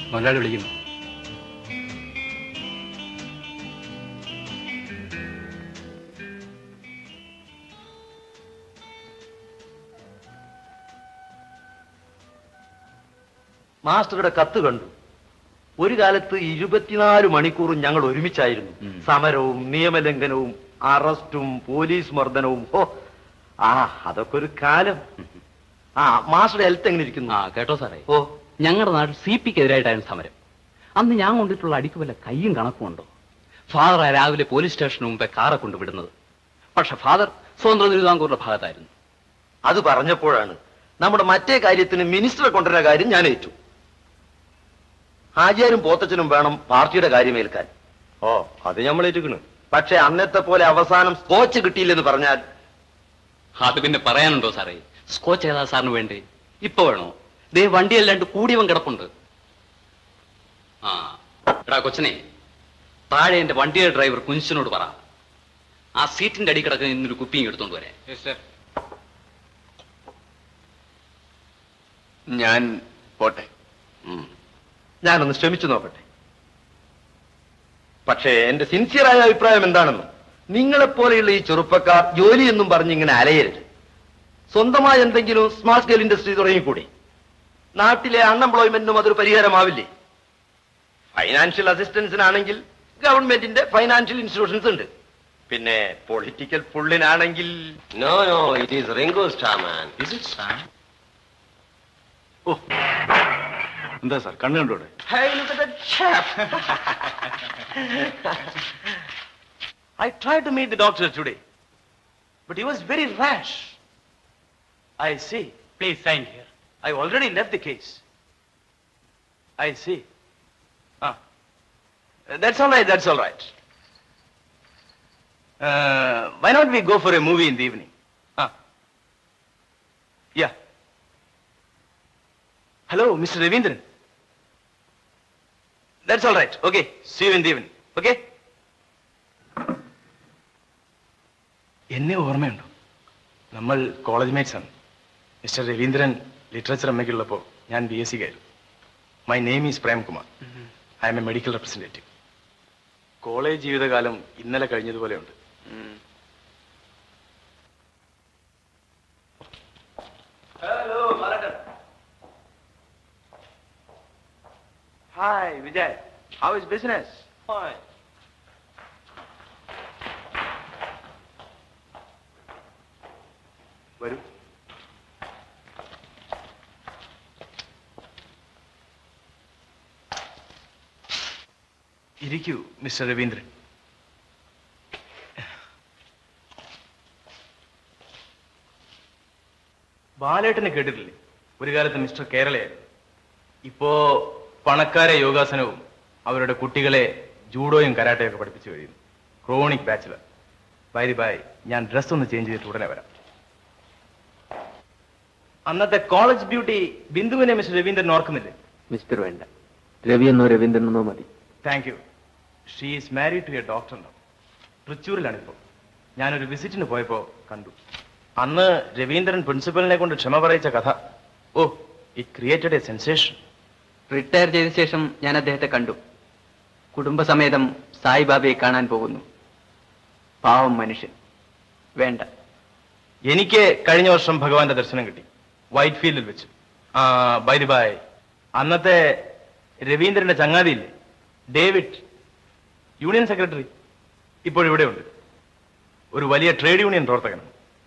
മുതലാളി വിളിക്കുന്നു മാസ്റ്ററുടെ കത്ത് കണ്ടു ഒരു കാലത്ത് ഇരുപത്തിനാല് മണിക്കൂറും ഞങ്ങൾ ഒരുമിച്ചായിരുന്നു സമരവും നിയമലംഘനവും അറസ്റ്റും പോലീസ് മർദ്ദനവും ഓ ആ അതൊക്കെ ഒരു കാലം ആ മാസ്റ്ററുടെ ഹെൽത്ത് എങ്ങനെ ഇരിക്കുന്നു ആ കേട്ടോ സാറേ ഓ ഞങ്ങളുടെ നാട്ടിൽ സി പിക്ക് എതിരായിട്ടായിരുന്നു സമരം അന്ന് ഞാൻ കൊണ്ടിട്ടുള്ള അടിക്ക് വല്ല കയ്യും കണക്കുമുണ്ടോ ഫാദർ രാവിലെ പോലീസ് സ്റ്റേഷന് മുമ്പേ കാറെ കൊണ്ടുവിടുന്നത് പക്ഷെ ഫാദർ സ്വതന്ത്ര തിരുവിതാംകൂറിന്റെ ഭാഗത്തായിരുന്നു അത് പറഞ്ഞപ്പോഴാണ് നമ്മുടെ മറ്റേ കാര്യത്തിന് മിനിസ്റ്ററെ കൊണ്ടുവരുന്ന കാര്യം ഞാൻ ഏറ്റു ഹാജിയാരും പോത്തച്ഛനും വേണം പാർട്ടിയുടെ കാര്യമേൽക്കാൻ ഓ അത് നമ്മൾ ഏറ്റുക്കണ് പക്ഷെ അന്നത്തെ പോലെ അവസാനം സ്കോച്ച് കിട്ടിയില്ലെന്ന് പറഞ്ഞാൽ അത് പിന്നെ പറയാനുണ്ടോ സാറേ സ്കോച്ച് ഏതാ സാറിന് വേണ്ടേ ഇപ്പൊ വേണോ ദേ വണ്ടിയല്ലാണ്ട് കൂടിയവൻ കിടപ്പുണ്ട് ആ എടാ കൊച്ചനെ താഴെ എന്റെ വണ്ടിയുടെ ഡ്രൈവർ കുഞ്ചിനോട് പറ ആ സീറ്റിന്റെ അടി കിടക്കുന്ന ഇന്നൊരു കുപ്പിയും എടുത്തോണ്ട് വരാൻ ഞാൻ പോട്ടെ ഞാനൊന്ന് ശ്രമിച്ചു നോക്കട്ടെ പക്ഷേ എന്റെ സിൻസിയറായ അഭിപ്രായം എന്താണെന്നും നിങ്ങളെപ്പോലെയുള്ള ഈ ചെറുപ്പക്കാർ ജോലി എന്നും പറഞ്ഞ് ഇങ്ങനെ അലയരുത് സ്വന്തമായി എന്തെങ്കിലും സ്മാൾ സ്കെയിൽ ഇൻഡസ്ട്രി തുടങ്ങിക്കൂടി നാട്ടിലെ അൺഎംപ്ലോയ്മെന്റിനും അതൊരു പരിഹാരമാവില്ലേ ഫൈനാൻഷ്യൽ അസിസ്റ്റൻസിനാണെങ്കിൽ ഗവൺമെന്റിന്റെ ഫൈനാൻഷ്യൽ ഇൻസ്റ്റിറ്റ്യൂഷൻസ് ഉണ്ട് പിന്നെ പൊളിറ്റിക്കൽ പുള്ളിനാണെങ്കിൽ no no it is Ringo Starman എന്താ സാർ കണ്ണു കണ്ടോടെ Hey, look at that chap. I tried to meet the doctor today, but he was very rash. I see. Please sign here. I already left the case. I see. Ah. That's all right, that's all right. Uh, why not we go for a movie in the evening? Ah. Yeah. Hello, Mr. Ravindran. That's all right. Okay. See you in the evening. Okay? എന്നെ ഓർമ്മയുണ്ടോ നമ്മൾ college mates ആണ് mister Ravindran literature അമ്മയ്ക്കുള്ളപ്പോൾ ഞാൻ B S സിക്കായിരുന്നു my name is Premkumar I am a medical representative college ജീവിതകാലം ഇന്നലെ കഴിഞ്ഞതുപോലെയുണ്ട് Hello, Malakan. Hi, Vijay. How is business? Fine. വരൂ ഇരിക്കൂ മിസ്റ്റർ രവീന്ദ്രൻ ബാലേട്ടനെ കേട്ടിട്ടില്ലേ ഒരു കാലത്ത് മിസ്റ്റർ കേരളയായിരുന്നു ഇപ്പോ പണക്കാരെ യോഗാസനവും അവരുടെ കുട്ടികളെ ജൂഡോയും കരാട്ടയൊക്കെ പഠിപ്പിച്ചു കഴിയുന്നു chronic bachelor by the by ഞാൻ ഡ്രസ് ഒന്ന് ചേഞ്ച് ചെയ്തിട്ട് ഉടനെ വരാം അന്നത്തെ കോളേജ് ബ്യൂട്ടി ബിന്ദുവിനെ മിസ്റ്റർ രവീന്ദ്രൻ ഓർക്കുന്നില്ലേ മിസ്റ്റർ വേണ്ട രവി എന്നോ രവീന്ദ്രനെന്നോ മതി thank you she is married to a doctor no തൃശ്ശൂരിലാണിപ്പോൾ ഞാനൊരു വിസിറ്റിന് പോയപ്പോ കണ്ടു അന്ന് രവീന്ദ്രൻ പ്രിൻസിപ്പലിനെ കൊണ്ട് ക്ഷമ പറയിച്ച കഥ oh it created a sensation retire ചെയ്ത ശേഷം ഞാൻ അദ്ദേഹത്തെ കണ്ടു കുടുംബസമേതം സായിബാബയെ കാണാൻ പോകുന്നു പാവം മനുഷ്യൻ വേണ്ട എനിക്ക് കഴിഞ്ഞ വർഷം ഭഗവാന്റെ ദർശനം കിട്ടി വൈറ്റ് ഫീൽഡിൽ വെച്ച് ആ ബൈ ദി ബൈ അന്നത്തെ രവീന്ദ്രന്റെ ചങ്ങാതിയില്ലേ ഡേവിഡ് യൂണിയൻ സെക്രട്ടറി ഇപ്പോഴിവിടെ ഉണ്ട് ഒരു വലിയ ട്രേഡ് യൂണിയൻ പ്രവർത്തകനാണ്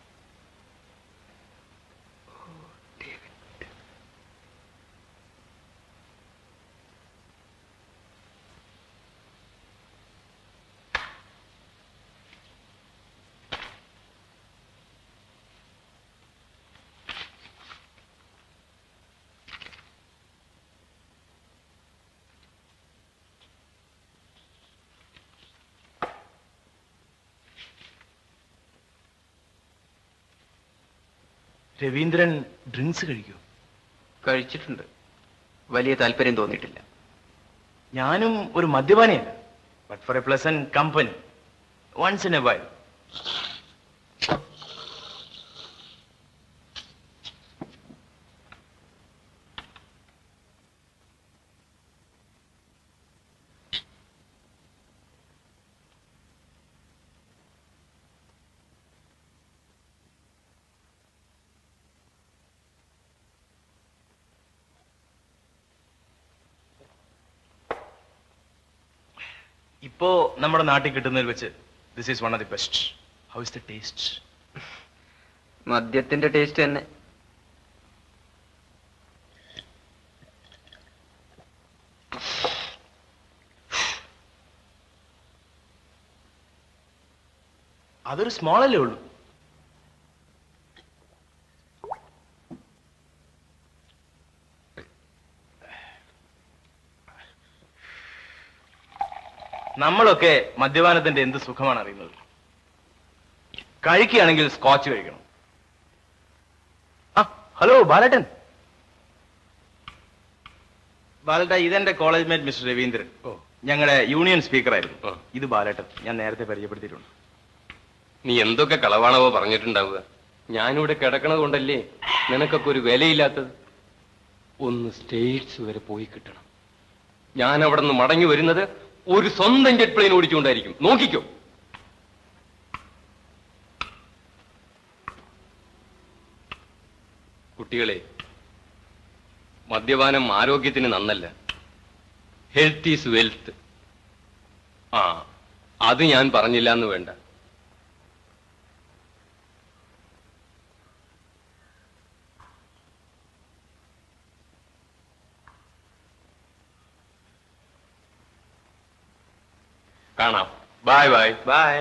രവീന്ദ്രൻ ഡ്രിങ്ക്സ് കഴിക്കൂ കഴിച്ചിട്ടുണ്ട് വലിയ താല്പര്യം തോന്നിയിട്ടില്ല ഞാനും ഒരു മദ്യപാനിയല്ല but for a pleasant company once in a while ഇപ്പോ നമ്മുടെ നാട്ടിൽ കിട്ടുന്നതിൽ വെച്ച് this is one of the best how is the taste മദ്യത്തിന്റെ ടേസ്റ്റ് തന്നെ അതൊരു സ്മോൾ അല്ലേ ഉള്ളൂ നമ്മളൊക്കെ മദ്യപാനത്തിന്റെ എന്ത് സുഖമാണ് അറിയുന്നത് കഴിക്കുകയാണെങ്കിൽ സ്കോച്ച് കഴിക്കണം ആ ഹലോ ബാലട്ടൻ ബാലട്ട ഇതെന്റെ കോളേജ് മേറ്റ് മിസ്റ്റർ രവീന്ദ്രൻ ഞങ്ങളുടെ യൂണിയൻ സ്പീക്കർ ആയിരുന്നു ഇത് ബാലട്ടൻ ഞാൻ നേരത്തെ പരിചയപ്പെടുത്തിയിട്ടുണ്ട് നീ എന്തൊക്കെ കളവാണവോ പറഞ്ഞിട്ടുണ്ടാവുക ഞാനിവിടെ കിടക്കണത് കൊണ്ടല്ലേ നിനക്കൊക്കെ ഒരു വിലയില്ലാത്തത് ഒന്ന് സ്റ്റേറ്റ്സ് വരെ പോയി കിട്ടണം ഞാൻ അവിടെ നിന്ന് മടങ്ങി വരുന്നത് ഒരു സ്വന്തം ജെറ്റ് പ്ലെയിൻ ഓടിച്ചുകൊണ്ടായിരിക്കും നോക്കിക്കോ കുട്ടികളെ മദ്യപാനം ആരോഗ്യത്തിന് നന്നല്ല ഹെൽത്ത് ഈസ് വെൽത്ത് ആ അത് ഞാൻ പറഞ്ഞില്ല എന്ന് വേണ്ട കാണാം ബൈ ബൈ ബൈ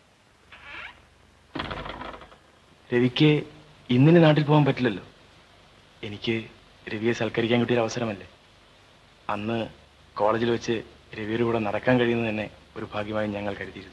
രവിക്ക് ഇന്നിന് നാട്ടിൽ പോകാൻ പറ്റില്ലല്ലോ എനിക്ക് രവിയെ സൽക്കരിക്കാൻ കിട്ടിയ അവസരമല്ലേ അന്ന് കോളേജിൽ വെച്ച് രവിയുടെ കൂടെ നടക്കാൻ കഴിയുന്നത് തന്നെ ഒരു ഭാഗ്യമായി ഞങ്ങൾ കരുതിയിരുന്നു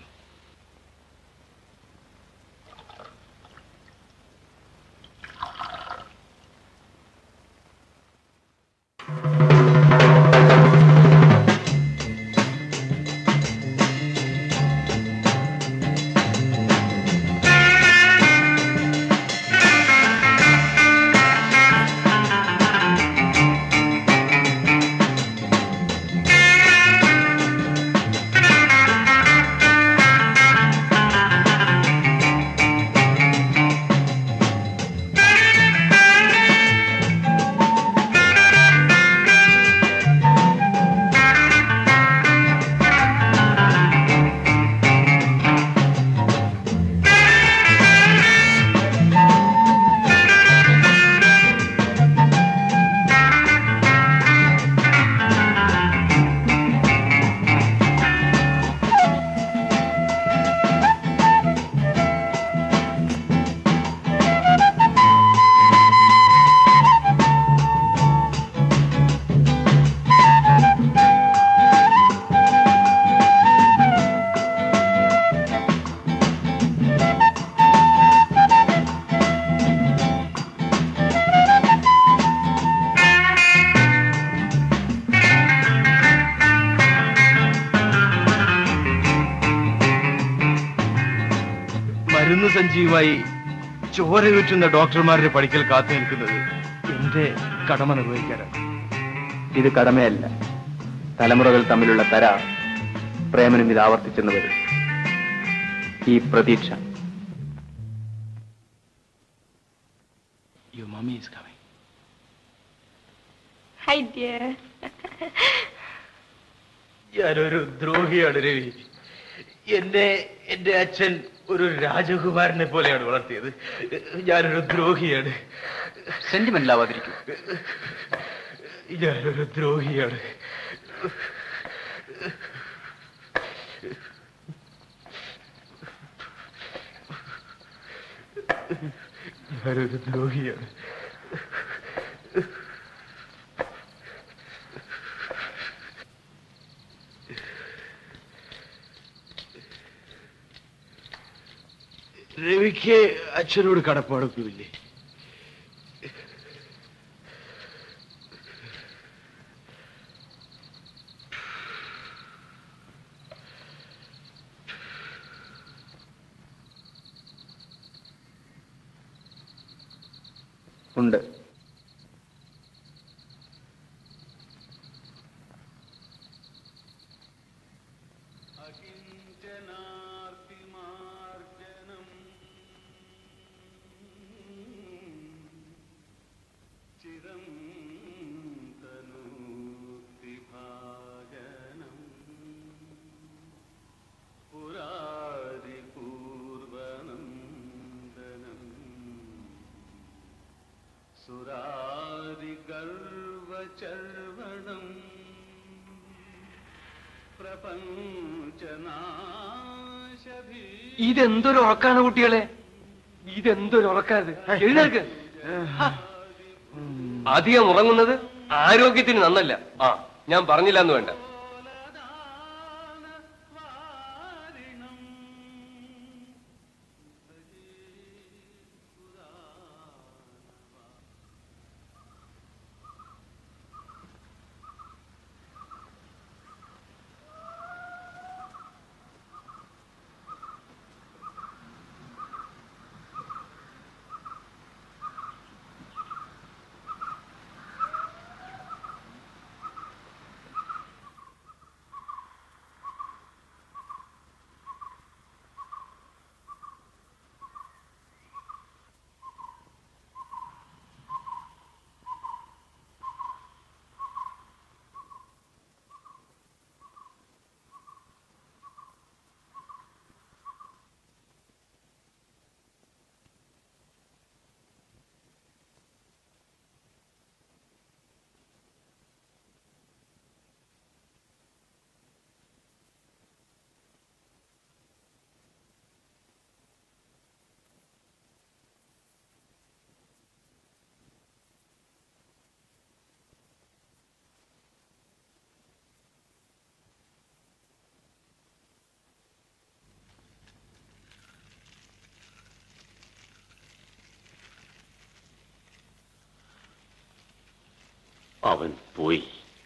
മരുന്ന് സഞ്ജീവമായി ചോരയൂറ്റുന്ന ഡോക്ടർമാരുടെ പഠിക്കൽ കാത്തു നിൽക്കുന്നത് എന്റെ കടമ നിർവഹിക്കാനാണ് ഇത് കടമയല്ല തലമുറകൾ തമ്മിലുള്ള തര പ്രേമനും ഇത് ആവർത്തിച്ചെന്ന് വരും ഈ പ്രതീക്ഷ your mummy is coming hi dear ഞാനൊരു ദ്രോഹിയാണ് രവി എന്നെ എന്റെ അച്ഛൻ ഒരു രാജകുമാരനെ പോലെയാണ് വളർത്തിയത് ഞാനൊരു ദ്രോഹിയാണ് സെന്റിമെന്റൽ ആവാതിരിക്കും ഞാനൊരു ദ്രോഹിയാണ് ഞാനൊരു ദ്രോഹിയാണ് രവിക്ക് അച്ഛനോട് കടപ്പാടൊന്നുമില്ലേ ഉണ്ട് ഇതെന്തൊരു ഉറക്കാണ് കുട്ടികളെ ഇതെന്തൊരു ഉറക്കാത് എഴുന്നേൽക്ക് ഹാ. അധികം ഉറങ്ങുന്നത് ആരോഗ്യത്തിന് നന്നല്ല ആ ഞാൻ പറഞ്ഞില്ല എന്ന് വേണ്ട അവൻ പോയി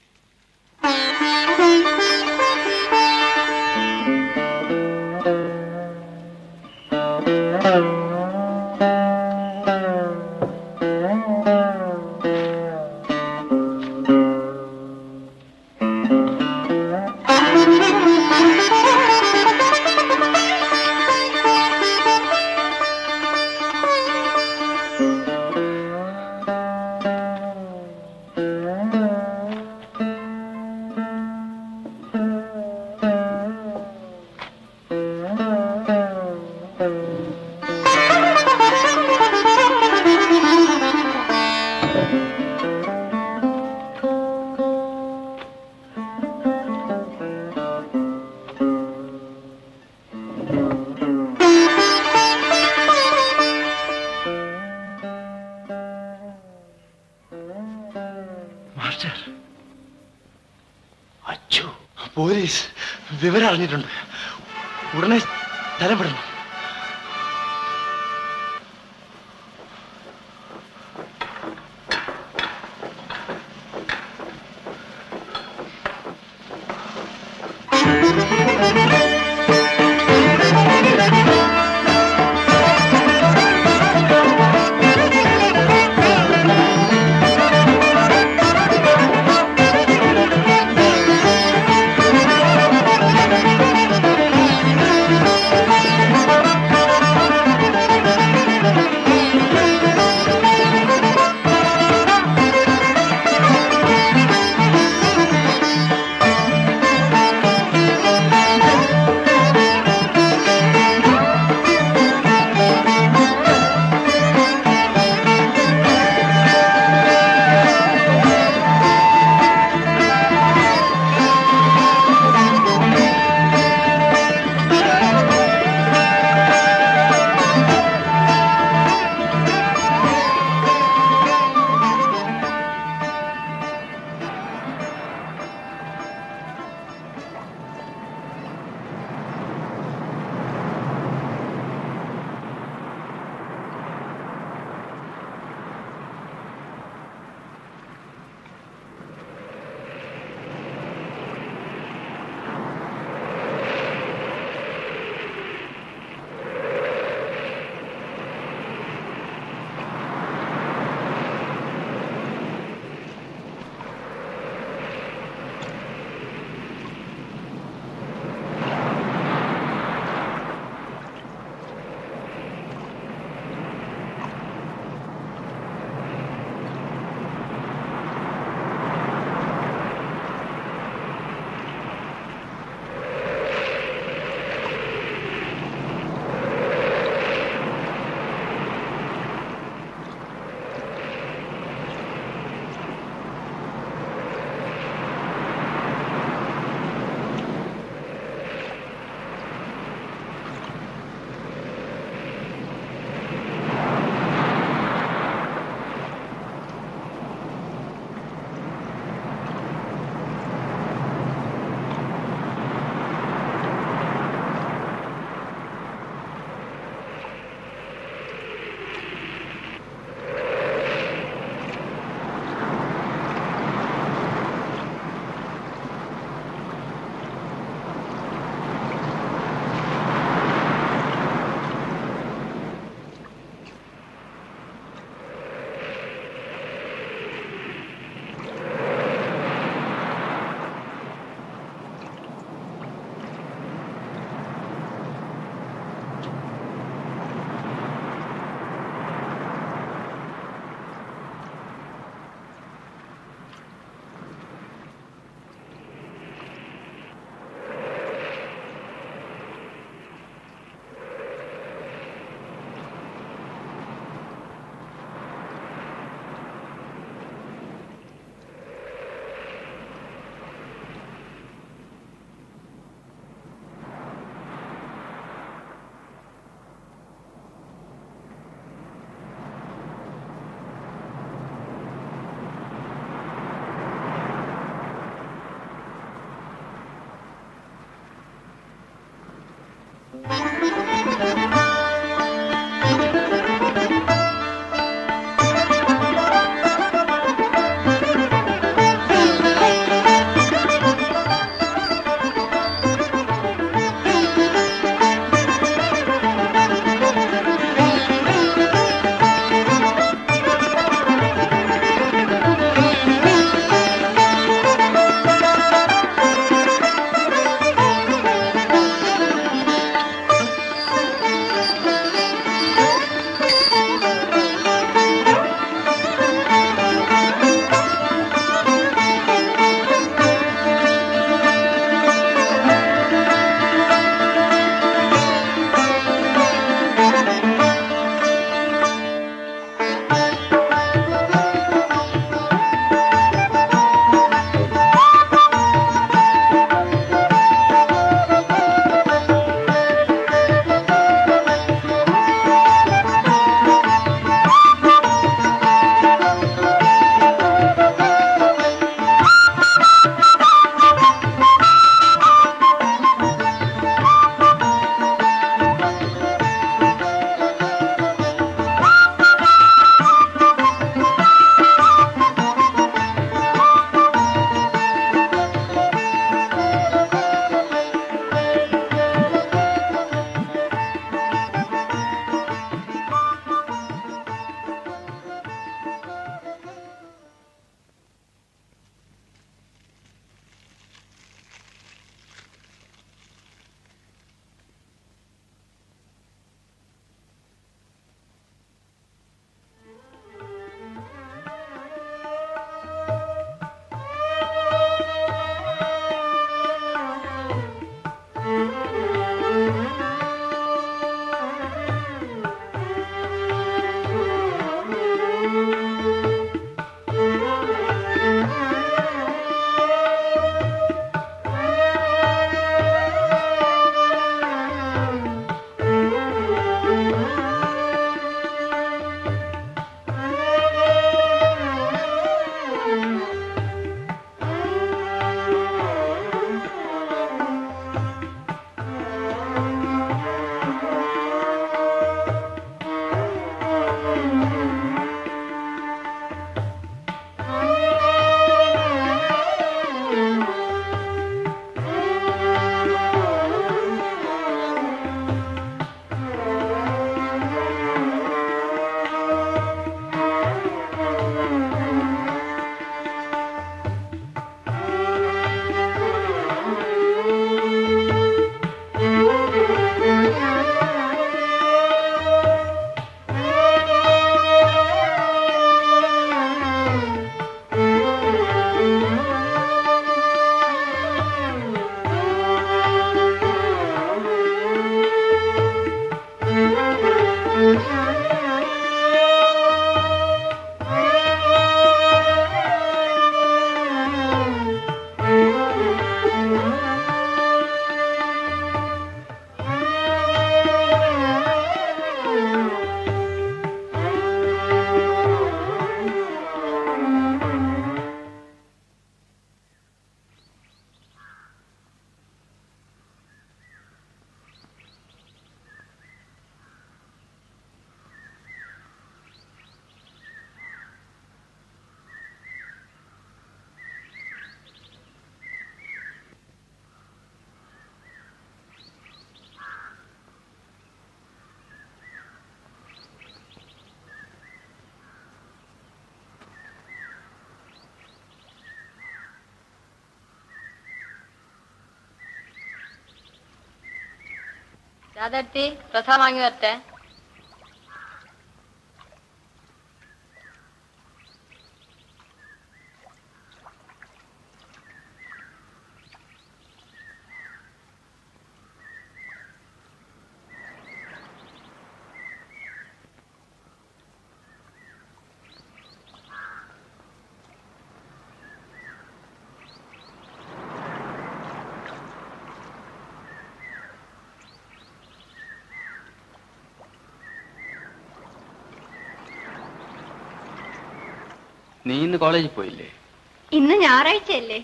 മാസ്റ്റർ അച്ചു പോലീസ് വിവരം അറിഞ്ഞിട്ടുണ്ട് ഉടനെ സ്ഥലം വിടണം Thank you. രാധടുത്തി പ്രസാദം വാങ്ങി വരട്ടെ നീ ഇന്ന് കോളേജിൽ പോയില്ലേ ഇന്ന് ഞായറാഴ്ചയല്ലേ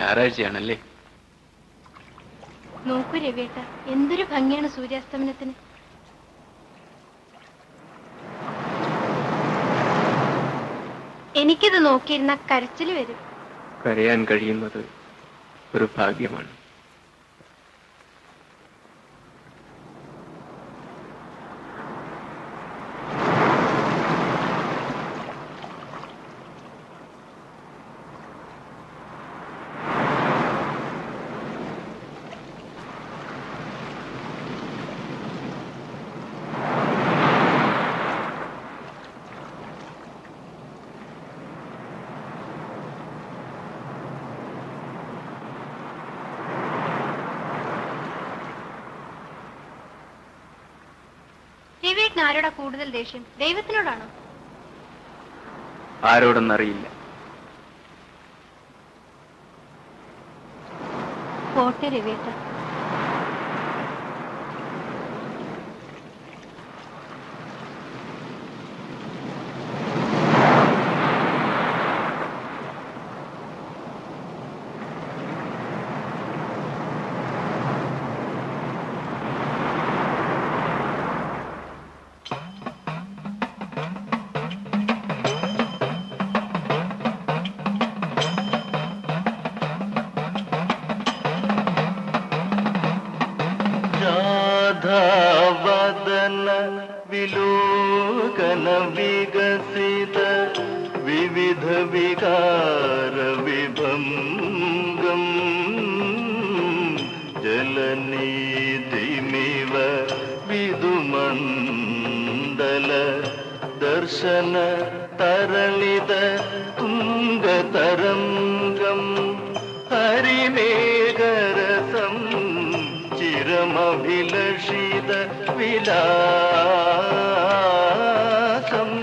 ഞായറാഴ്ചയാണല്ലേ നോക്കൂ രവിയേട്ട എന്തൊരു ഭംഗിയാണ് സൂര്യാസ്തമനത്തിന് എനിക്കിത് നോക്കിയിരുന്ന കരച്ചിൽ വരും കരയാൻ കഴിയുന്നത് ഒരു ഭാഗ്യമാണ് രവിയേട്ടന് ആരോടാ കൂടുതൽ ദേഷ്യം ദൈവത്തിനോടാണോ ആരോടെന്നറിയില്ല പോട്ടെ രവിയേട്ട രാധാവദന വിലോകന വികസിത വിവിധ വികാര വിഭംഗം ജലനീതിമിവ വിദുമണ്ഡല ദർശന തരളിത തുംഗതരംഗം ഹരിമേഘരസം ചിരമഭിലഷിത വിലാസം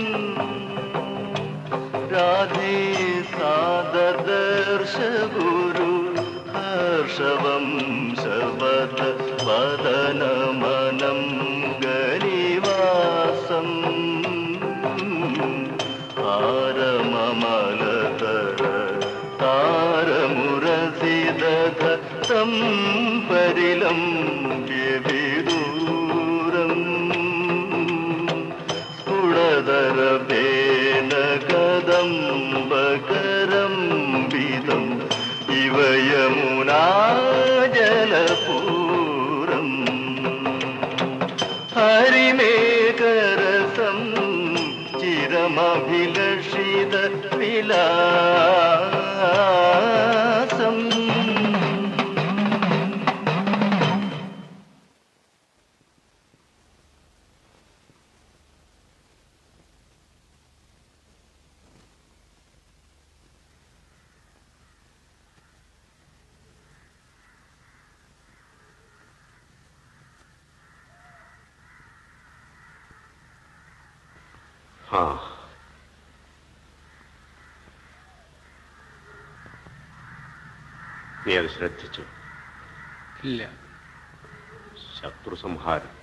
രാധേ സാദർശ ഗുരു ഹർഷവംശവത വദനമനം ഗരിവാസം ആരമമലതര താരമുരസിദധ तं परिलम्ब्यविदूरम् स्फुटदरभेन कदम्बकरं विदम् इव यमुनाजलपूरम् हरिमेकरसं चिरमभिलषित विलासम् ആ നീ അത് ശ്രദ്ധിച്ചു ഇല്ല ശത്രു സംഹാരം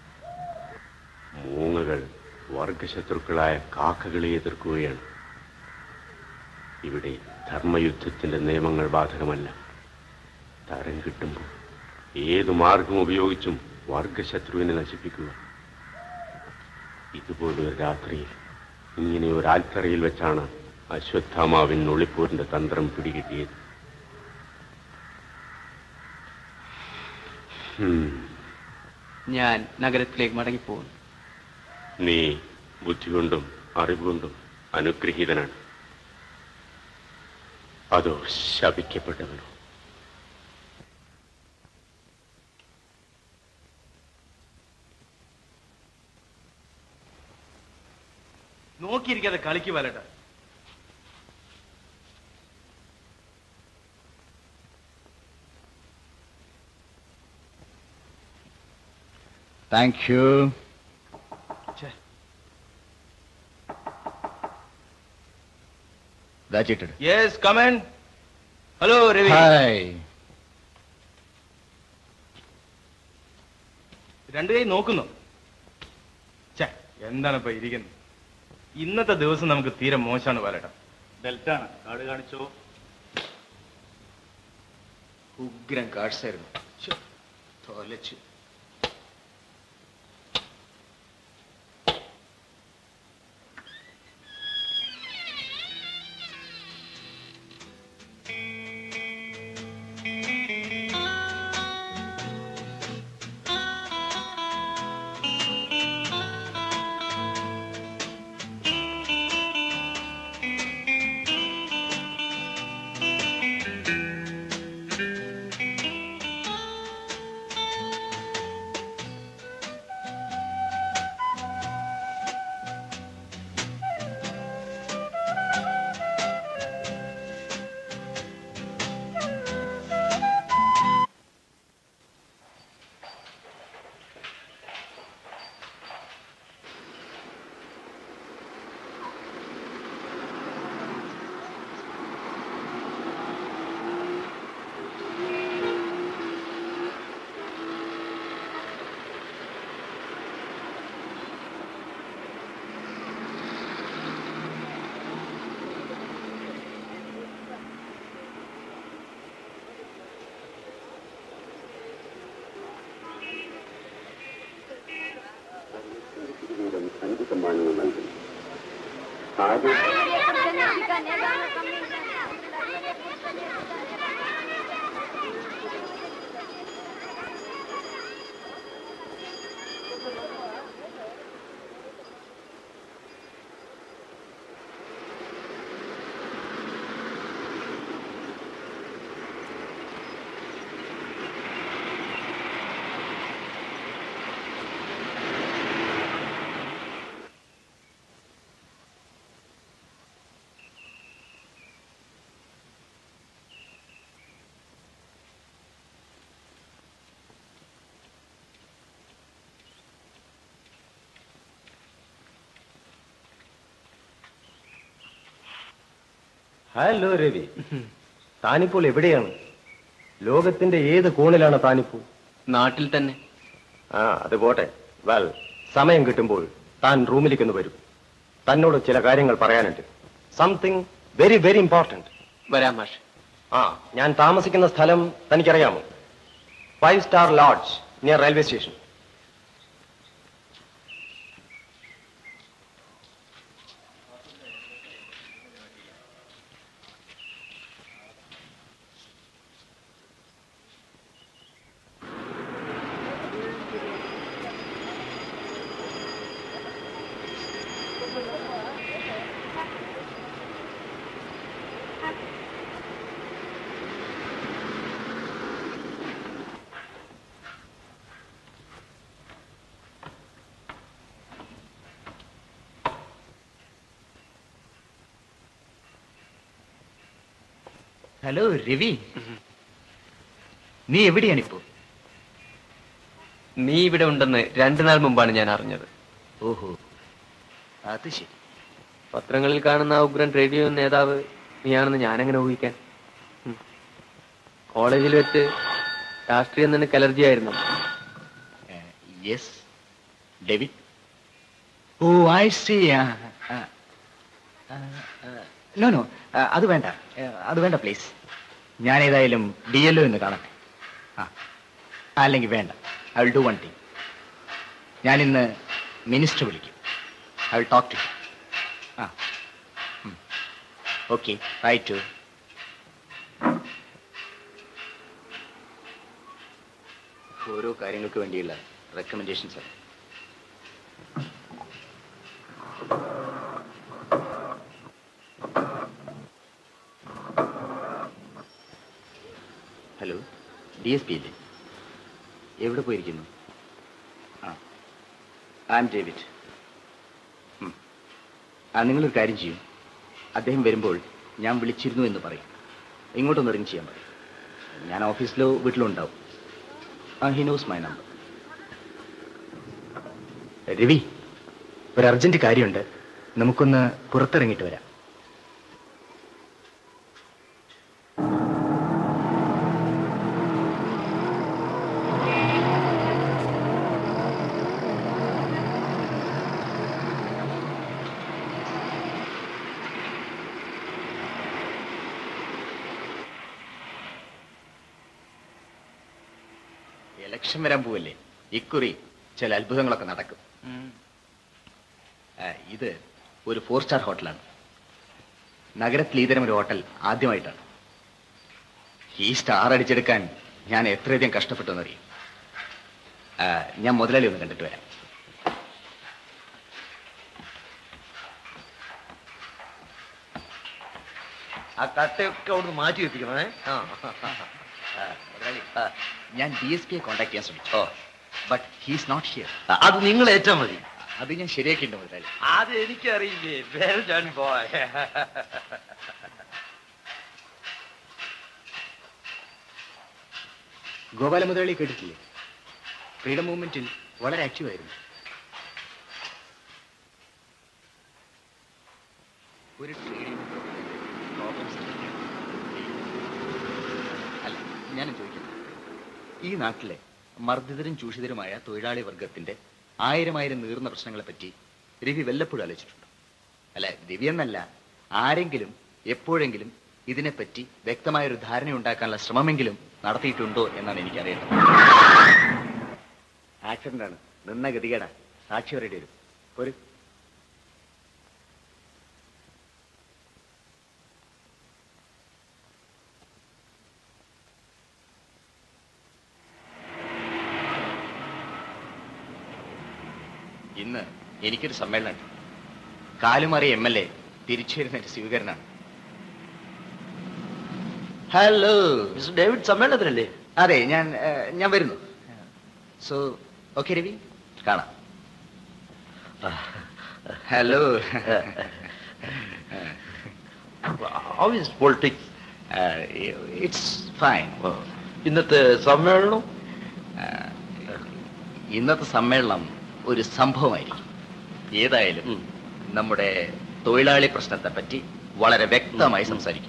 മൂങ്ങകൾ വർഗശത്രുക്കളായ കാക്കകളെ എതിർക്കുകയാണ് ഇവിടെ ധർമ്മയുദ്ധത്തിന്റെ നിയമങ്ങൾ ബാധകമല്ല തരം കിട്ടുമ്പോൾ ഏതു മാർഗം ഉപയോഗിച്ചും വർഗശത്രുവിനെ നശിപ്പിക്കുക ഇതുപോലൊരു രാത്രിയിൽ ഇങ്ങനെ ഒരു ആൽത്തറയിൽ വെച്ചാണ് അശ്വത്ഥാമാവിൻ ഒളിപ്പൂരിന്റെ തന്ത്രം പിടികിട്ടിയത് ഹും. ഞാൻ നഗരത്തിലേക്ക് മടങ്ങിപ്പോകുന്നു നീ ബുദ്ധി കൊണ്ടും അറിവുകൊണ്ടും അനുഗ്രഹീതനാണ് അതോ ശപിക്കപ്പെട്ടവനോ നോക്കിയിരിക്കാതെ കളിക്ക് വലട്ട താങ്ക് യു ദാച്ചിട്ടത് yes come on hello Ravi hi രണ്ടു കൈ നോക്കുന്നു ഛെ, എന്താണ് ഇപ്പൊ ഇരിക്കുന്നത് ഇന്നത്തെ ദിവസം നമുക്ക് തീരെ മോശമാണ് വലട്ട ബെൽറ്റാണ് കാർഡ് കാണിച്ചോ ഉഗ്രം കാർഡ്സ് ആയിരുന്നു തോലച്ചു അഞ്ച് സമ്മാനങ്ങൾ നൽകുന്നു ആദ്യം ഹലോ രവി താനിപ്പോൾ എവിടെയാണ് ലോകത്തിന്റെ ഏത് കോണിലാണ് താനിപ്പോൾ നാട്ടിൽ തന്നെ ആ അത് പോട്ടെ വെൽ സമയം കിട്ടുമ്പോൾ താൻ റൂമിലേക്കൊന്ന് വരും തന്നോട് ചില കാര്യങ്ങൾ പറയാനുണ്ട് സംതിങ് വെരി വെരി ഇമ്പോർട്ടന്റ് വരാം മാഷ് ആ ഞാൻ താമസിക്കുന്ന സ്ഥലം തനിക്കറിയാമോ five star lodge near railway station hello Ravi നീ എവിടെയാണിപ്പോ നീ ഇവിടെ ഉണ്ടെന്ന് രണ്ടു നാൾ മുമ്പാണ് ഞാൻ അറിഞ്ഞത് ഓഹോ അത് ശരി പത്രങ്ങളിൽ കാണുന്ന ആ ഉഗ്രൻ റേഡിയോ നേതാവ് നീയാണെന്ന് ഞാനെങ്ങനെ ഊഹിക്കാൻ ഉം. കോളേജിൽ വെച്ച് രാഷ്ട്രീയം നിനക്ക് അലർജി ആയിരുന്നു yes David oh I see no no അത് വേണ്ട ആ, അത് വേണ്ട പ്ലീസ് ഞാൻ ഏതായാലും ഡി എൽ ഒ എന്ന് കാണട്ടെ ആ അല്ലെങ്കിൽ വേണ്ട I will do one thing ഞാൻ ഇന്ന് മിനിസ്റ്റർ വിളിക്കും I will talk to uh okay right ഓരോ കാര്യങ്ങൾക്ക് വേണ്ടിയുള്ള റെക്കമെൻഡേഷൻസ് ആണ് ഹലോ ഡി എസ് പി അല്ലേ എവിടെ പോയിരിക്കുന്നു ആ ഐ ആം ഡേവിഡ് ഉം. ആ നിങ്ങളൊരു കാര്യം ചെയ്യും അദ്ദേഹം വരുമ്പോൾ ഞാൻ വിളിച്ചിരുന്നു എന്ന് പറയും ഇങ്ങോട്ടൊന്ന് റിങ് ചെയ്യാൻ പറയും ഞാൻ ഓഫീസിലോ വീട്ടിലോ ഉണ്ടാവും ആ he knows my number Ravi ഒരു അർജന്റ് കാര്യമുണ്ട് നമുക്കൊന്ന് പുറത്തിറങ്ങിയിട്ട് വരാം ഇലക്ഷൻ വരാൻ പോവല്ലേ ഇക്കുറി ചില അത്ഭുതങ്ങളൊക്കെ നടക്കും ആ, ഇത് ഒരു ഫോർ സ്റ്റാർ ഹോട്ടലാണ് നഗരത്തിൽ ഇത്തരം ഒരു ഹോട്ടൽ ആദ്യമായിട്ടാണ് ഈ സ്റ്റാർ അടിച്ചെടുക്കാൻ ഞാൻ എത്രയധികം കഷ്ടപ്പെട്ടു എന്നറിയും ആ, ഞാൻ മുതലാളി ഒന്ന് കണ്ടിട്ട് വരാം ആ കട്ടയൊക്കെ അവിടുന്ന് മാറ്റി വെപ്പിക്കണേ ആ ആ, മുതലാളി ഞാൻ ഡി എസ് പിയെ കോൺടാക്ട് ചെയ്യാൻ ശ്രമിച്ചു ബട്ട് ഹീസ് നോട്ട് ഹിയർ അത് നിങ്ങൾ ഏറ്റാ മതി അത് ഞാൻ ശരിയാക്കിയിട്ടുണ്ട് മുതലാളി അത് എനിക്കറിയില്ലേ വെൽ ഡൺ ബോയ് ഗോപാല മുതലാളി കേട്ടിട്ടില്ലേ ഫ്രീഡം മൂവ്മെന്റിൽ വളരെ ആക്റ്റീവ് ആയിരുന്നു ഒരു ട്രേഡ് യൂണിയൻ പ്രോബ്ലംസ് അല്ല ഞാനും ചോദിക്കുന്നു ഈ നാട്ടിലെ മർദ്ദിതരും ചൂഷിതരുമായ തൊഴിലാളി വർഗത്തിന്റെ ആയിരം ആയിരം നീർന്ന പ്രശ്നങ്ങളെ പറ്റി രവി വല്ലപ്പോഴും ആലോചിച്ചിട്ടുണ്ട് അല്ല രവി എന്നല്ല ആരെങ്കിലും എപ്പോഴെങ്കിലും ഇതിനെപ്പറ്റി വ്യക്തമായൊരു ധാരണ ഉണ്ടാക്കാനുള്ള ശ്രമമെങ്കിലും നടത്തിയിട്ടുണ്ടോ എന്നാണ് എനിക്കറിയേണ്ടത് ആക്സിഡന്റ് ആണ് നിന്ന ഗതികേടാ സാക്ഷി പറയേണ്ടി വരും ഒരു ഇന്ന് എനിക്കൊരു സമ്മേളനമുണ്ട് കാലുമാറി എം എൽ എ തിരിച്ചു വരുന്ന ഒരു സ്വീകരണമാണ് ഹലോ മിസ്റ്റർ ഡേവിഡ് സമ്മേളനത്തിനല്ലേ അതെ ഞാൻ ഏഹ്, ഞാൻ വരുന്നു സോ ഓക്കെ രവി കാണാം hello how is politics it's fine ഇന്നത്തെ സമ്മേളനം ഇന്നത്തെ സമ്മേളനം ഒരു സംഭവമായിരിക്കും ഏതായാലും നമ്മുടെ തൊഴിലാളി പ്രശ്നത്തെ പറ്റി വളരെ വ്യക്തമായി സംസാരിക്കും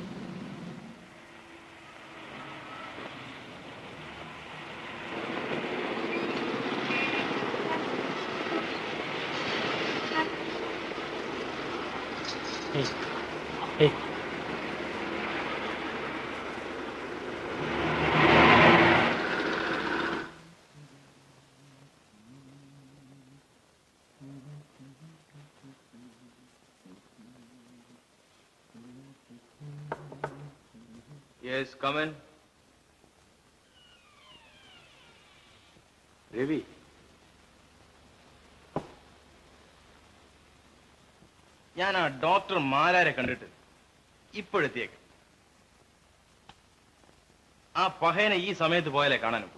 യെസ് കമൻ രവി ഞാൻ ആ ഡോക്ടർ മാലാരെ കണ്ടിട്ട് ഇപ്പോഴെത്തിയേക്ക് ആ പഹയനെ ഈ സമയത്ത് പോയാലേ കാണാനും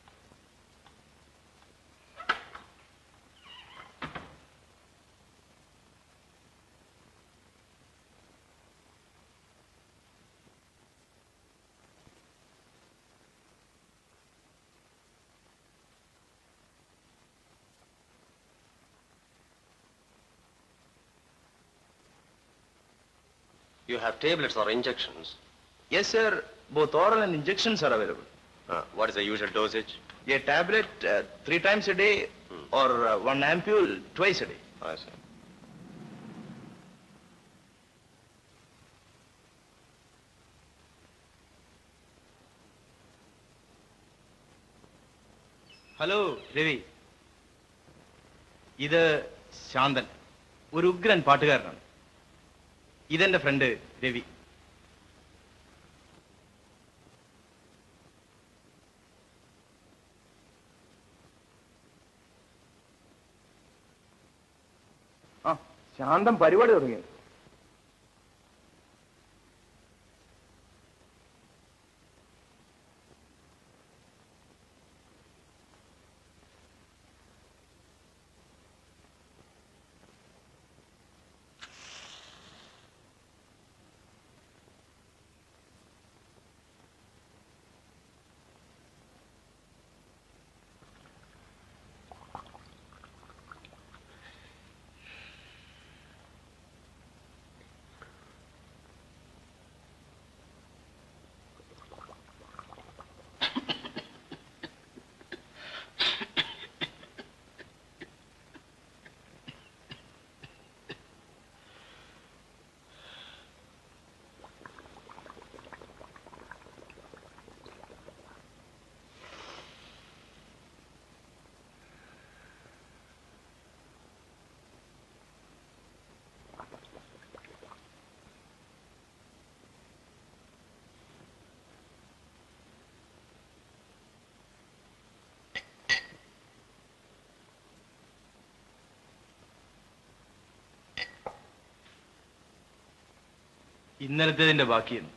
You have tablets or injections. Yes, sir. Both oral and injections are available. Uh, what is the usual dosage? A tablet uh, three times a day or uh, one ampule twice a day. I see. Hello Ravi ഇത് ശാന്തൻ ഒരു ഉഗ്രൻ പാട്ടുകാരനാണ് ഇതെന്റെ front Ravi ആ ശാന്തൻ പരിപാടി തുടങ്ങി ഇന്നലത്തേതിന്റെ ബാക്കിയെന്ന്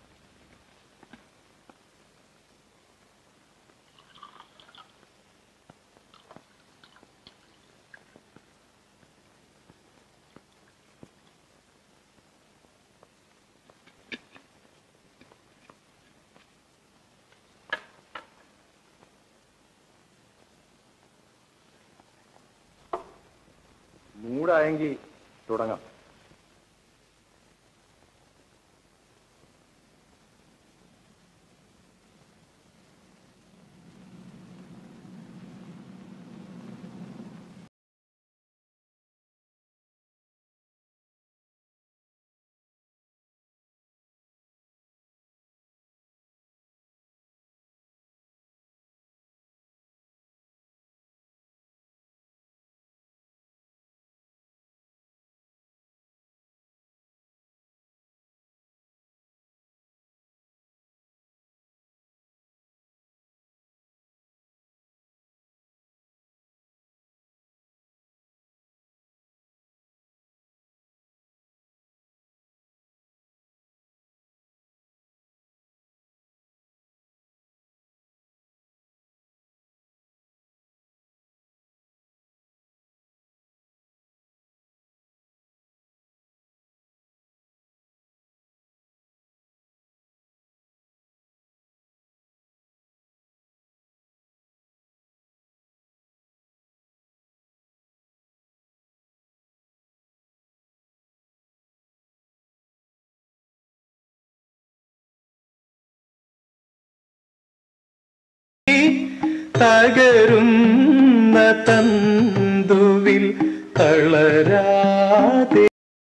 മൂടായെങ്കിൽ തുടങ്ങാം തകരുന്ന തന്തുവിൽ തളരാതെ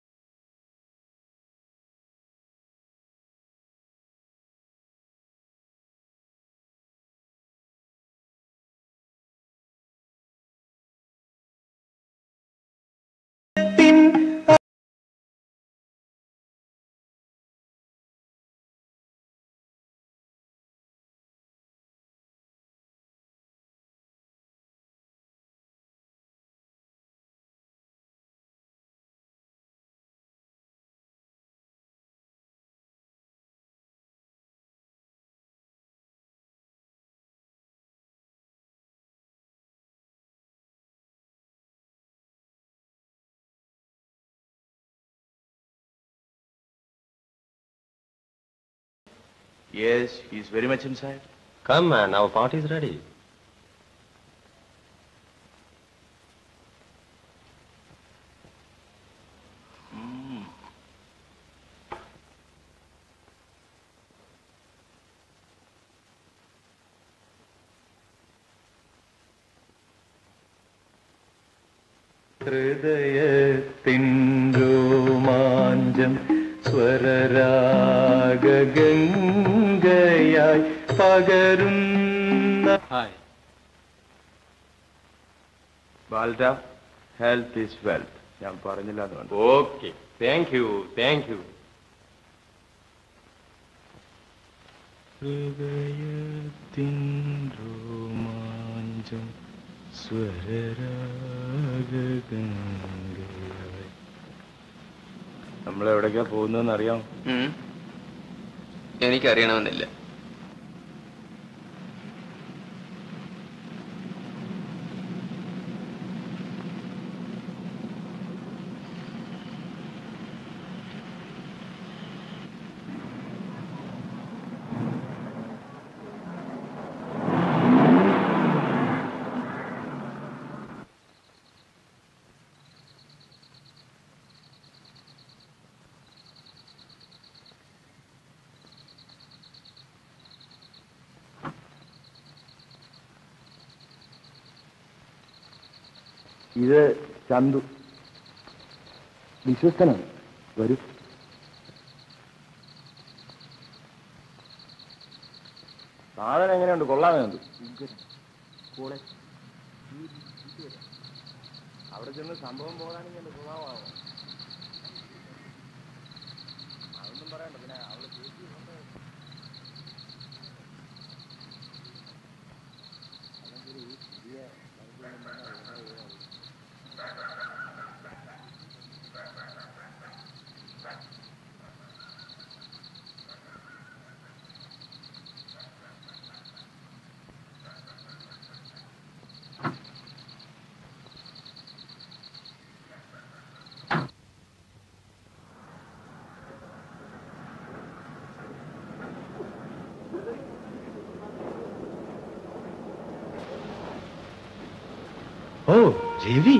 Yes, he's very much inside. Come man, our party is ready. ഹൃദയത്തിൻ രോമാഞ്ചം സ്വരരാഗംഗയായി പകരുന്ന ഹായ് ബാൽഡ ഹെൽത്ത് ഈസ് വെൽത്ത് ഞാൻ പറഞ്ഞില്ല എന്ന് വേണ്ട okay thank you thank you ഹൃദയത്തിൻ രോമാഞ്ചം സ്വരരാഗംഗയായി നമ്മൾ എവിടേക്കാ പോകുന്നതെന്ന് അറിയാം ഉം. എനിക്കറിയണമെന്നില്ല ഇത് ചന്തു വിശ്വസ്തനാണ് വരൂ സാധനം എങ്ങനെയുണ്ട് കൊള്ളാമോ ചന്തു കൂടെ അവിടെ ചെന്ന് സംഭവം പോകാനെങ്കിൽ എന്റെ സ്വഭാവമാണോ അതൊന്നും പറയണ്ട പിന്നെ അവിടെ ചേച്ചി കൊണ്ട് അല്ലെങ്കിൽ ഈ പുതിയ രവി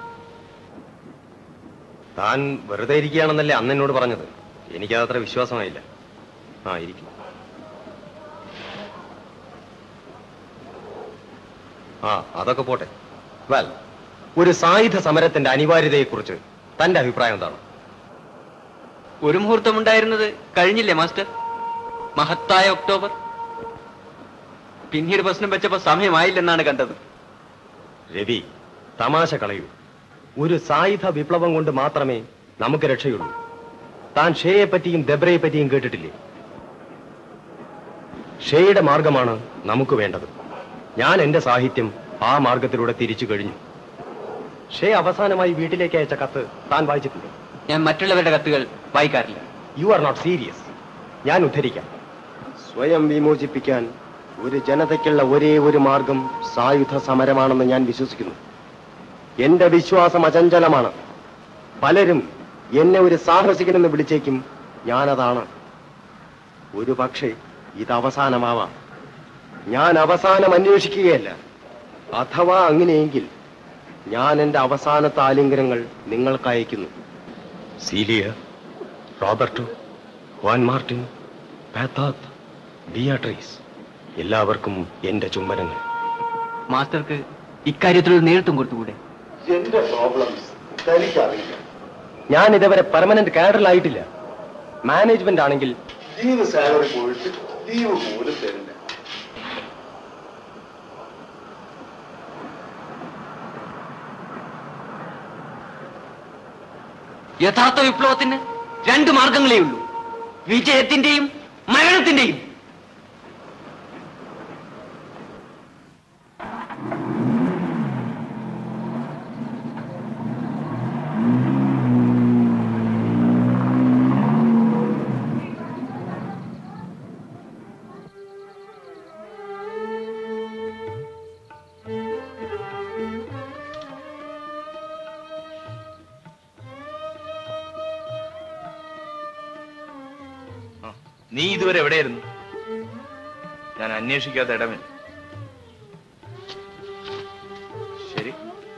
താൻ വെറുതെ ഇരിക്കുകയാണെന്നല്ലേ അന്ന് എന്നോട് പറഞ്ഞത് എനിക്കതത്ര വിശ്വാസമായില്ല ആ ഇരിക്കും ആ അതൊക്കെ പോട്ടെ വെൽ ഒരു സായുധ സമരത്തിന്റെ അനിവാര്യതയെക്കുറിച്ച് തന്റെ അഭിപ്രായം എന്താണ് ഒരു മുഹൂർത്തം ഉണ്ടായിരുന്നത് കഴിഞ്ഞില്ലേ മാസ്റ്റർ മഹത്തായ ഒക്ടോബർ പിന്നീട് പ്രശ്നം വെച്ചപ്പോ സമയമായില്ലെന്നാണ് കണ്ടത് രവി തമാശ കളയൂ ഒരു സായുധ വിപ്ലവം കൊണ്ട് മാത്രമേ നമുക്ക് രക്ഷയുള്ളൂ താൻ ഷേയെ പറ്റിയും ദബ്രയെ പറ്റിയും കേട്ടിട്ടില്ലേ ഷേയുടെ മാർഗമാണ് നമുക്ക് വേണ്ടത് ഞാൻ എന്റെ സാഹിത്യം ആ മാർഗത്തിലൂടെ തിരിച്ചു കഴിഞ്ഞു ഷേ അവസാനമായി വീട്ടിലേക്ക് അയച്ച കത്ത് താൻ വായിച്ചിട്ടുണ്ട് ഞാൻ മറ്റുള്ളവരുടെ കത്തുകൾ വായിക്കാറില്ല യു ആർ നോട്ട് സീരിയസ് ഞാൻ ഉദ്ധരിക്കാം സ്വയം വിമോചിപ്പിക്കാൻ ഒരു ജനതയ്ക്കുള്ള ഒരേ ഒരു മാർഗം സായുധ സമരമാണെന്ന് ഞാൻ വിശ്വസിക്കുന്നു എന്റെ വിശ്വാസം അചഞ്ചലമാണ് പലരും എന്നെ ഒരു സാഹസികനെന്ന് വിളിച്ചേക്കും ഞാനതാണ് ഒരു പക്ഷേ ഇത് അവസാനമാവാം ഞാൻ അവസാനം അന്വേഷിക്കുകയല്ല അഥവാ അങ്ങനെയെങ്കിൽ ഞാൻ എന്റെ അവസാനത്തെ ആലിംഗനങ്ങൾ നിങ്ങൾക്ക് അയക്കുന്നു സീലിയ റോബർട്ടോ വാൻ മാർട്ടിൻ പാത്താത്ത് ബിയാട്രീസ് എല്ലാവർക്കും എന്റെ ചുംബനങ്ങൾ മാസ്റ്റർക്ക് ഇക്കാര്യത്തിൽ ഒരു നേതൃത്വം കൊടുത്തുകൂടെ എന്റെ പ്രോബ്ലംസ് തനിക്കറിയില്ല ഞാൻ ഇതുവരെ പെർമനന്റ് കാഡറിലായിട്ടില്ല മാനേജ്മെന്റ് ആണെങ്കിൽ ലീവ് സാലറി പോയിട്ട് ലീവ് പോലും തരില്ല യഥാർത്ഥ വിപ്ലവത്തിന് രണ്ട് മാർഗങ്ങളേ ഉള്ളൂ വിജയത്തിന്റെയും മരണത്തിന്റെയും നീ ഇതുവരെ എവിടെയായിരുന്നു ഞാൻ അന്വേഷിക്കാത്ത ഇടമില്ല ശരി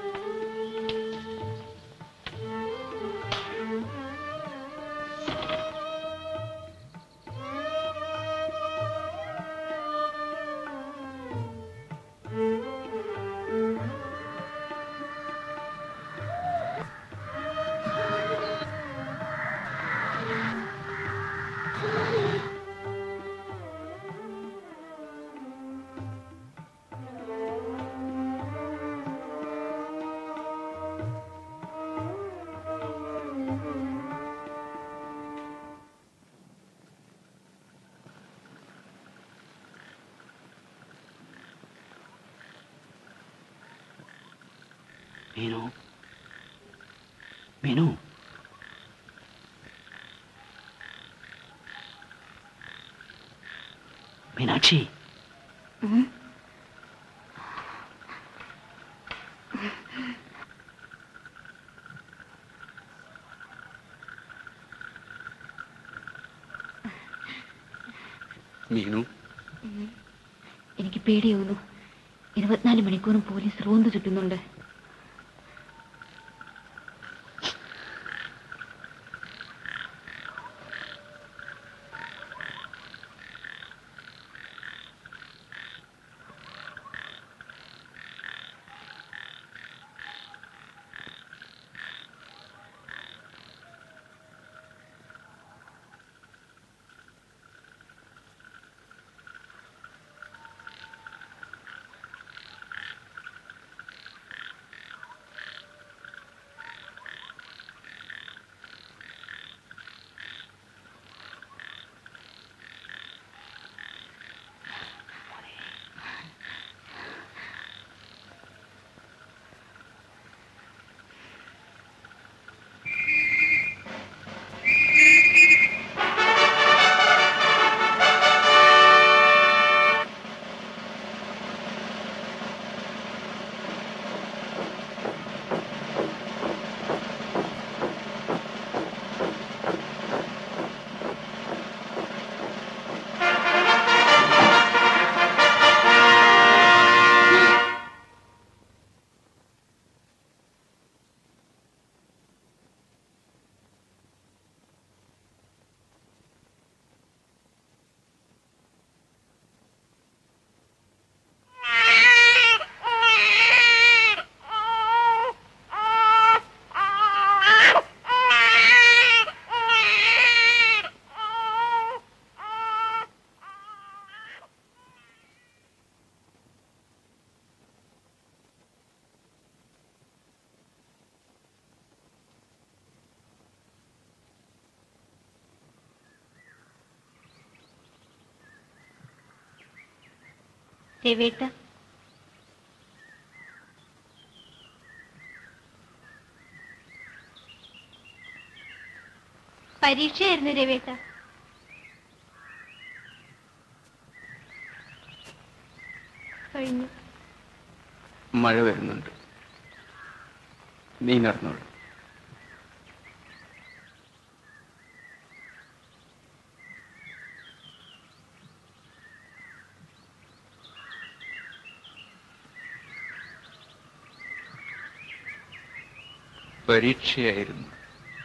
മീനു മീനു മീനാക്ഷി മീനു എനിക്ക് പേടിയാവുന്നു ഇരുപത്തിനാല് മണിക്കൂറും പോലീസ് റോന്ത് ചുറ്റുന്നുണ്ട് രവേട്ട പരീക്ഷയായിരുന്നു രവേട്ട കഴിഞ്ഞു മഴ വരുന്നുണ്ട് നീ നടന്നോളൂ പരീക്ഷയായിരുന്നു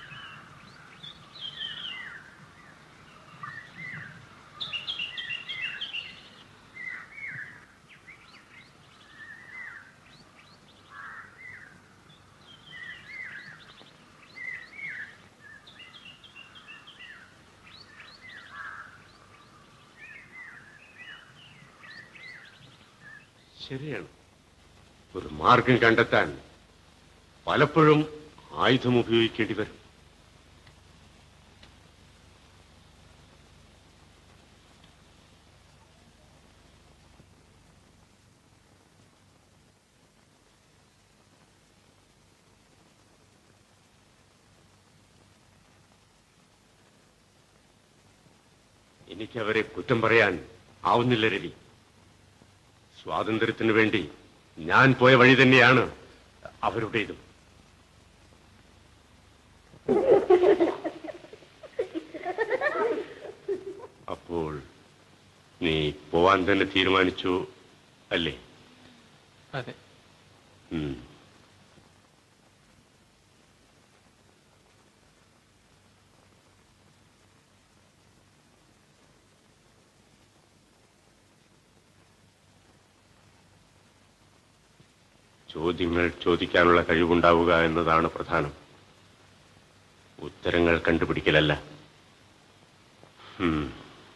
ശരിയാണ് ഒരു മാർഗം കണ്ടെത്താൻ പലപ്പോഴും ആയുധം ഉപയോഗിക്കേണ്ടി വരും എനിക്ക് അവരെ കുറ്റം പറയാൻ ആവുന്നില്ല രവി സ്വാതന്ത്ര്യത്തിന് വേണ്ടി ഞാൻ പോയ വഴി തന്നെയാണ് അവരുടേതും അപ്പോൾ നീ പോവാൻ തന്നെ തീരുമാനിച്ചു അല്ലേ അതെ ഉം. ചോദ്യങ്ങൾ ചോദിക്കാനുള്ള കഴിവുണ്ടാവുക എന്നതാണ് പ്രധാനം ഉത്തരങ്ങൾ കണ്ടുപിടിക്കലല്ല ഉം.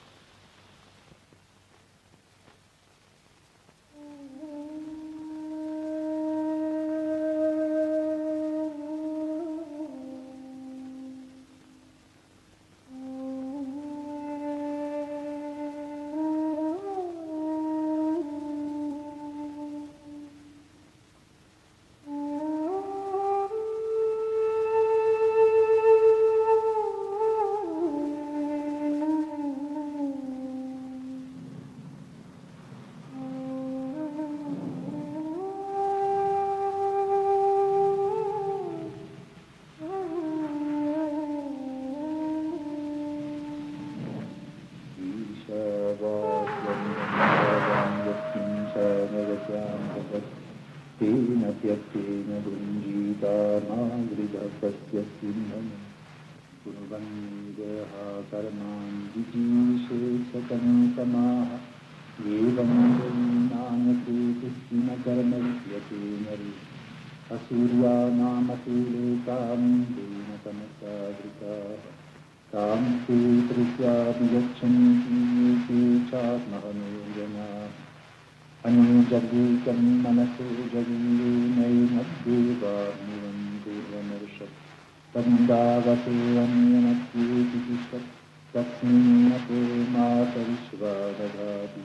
तेन त्यक्तेन भुञ्जीता नागृतस्य सिंहम् कुर्वन्निगः कर्मान् जिजीषे सकनुतमाः एवं नानकेतुस्मिन कर्म विद्यते नरि असूर्यानामसूरेतां तेन तमसावृताः तां ते तृतीयाभिगच्छन्ति ये चात्महनो जनाः अनुजगीकं मनसो जगीरेणैर्मद्देवान्यं पूर्वमर्षत् तन्दावसे अन्यमत्येति तिष्ठत् तस्मिन्नतो मातरिश्वा ददाति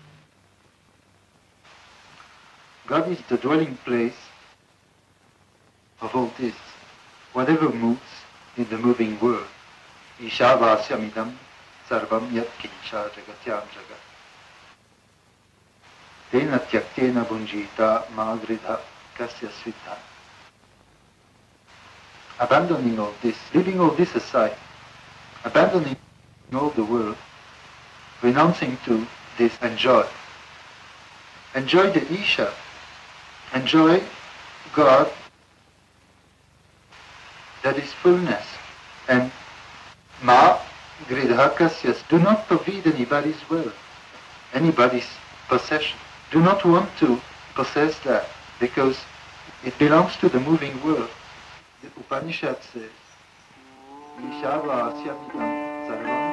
God is the dwelling place of all this. Whatever moves in the moving world, Ishavasyamidam sarvam yat kincha jagatyam jagat. Tena tyaktena bunjita magridha kasya svidha. Abandoning all this, leaving all this aside, abandoning all the world, renouncing to this, enjoy. Enjoy the Isha. Enjoy God that is fullness. And ma gridhakasyas, do not forbid anybody's will, anybody's possession. Do not want to possess that because it belongs to the moving world. The Upanishad says, Ishava asyamidam sarvam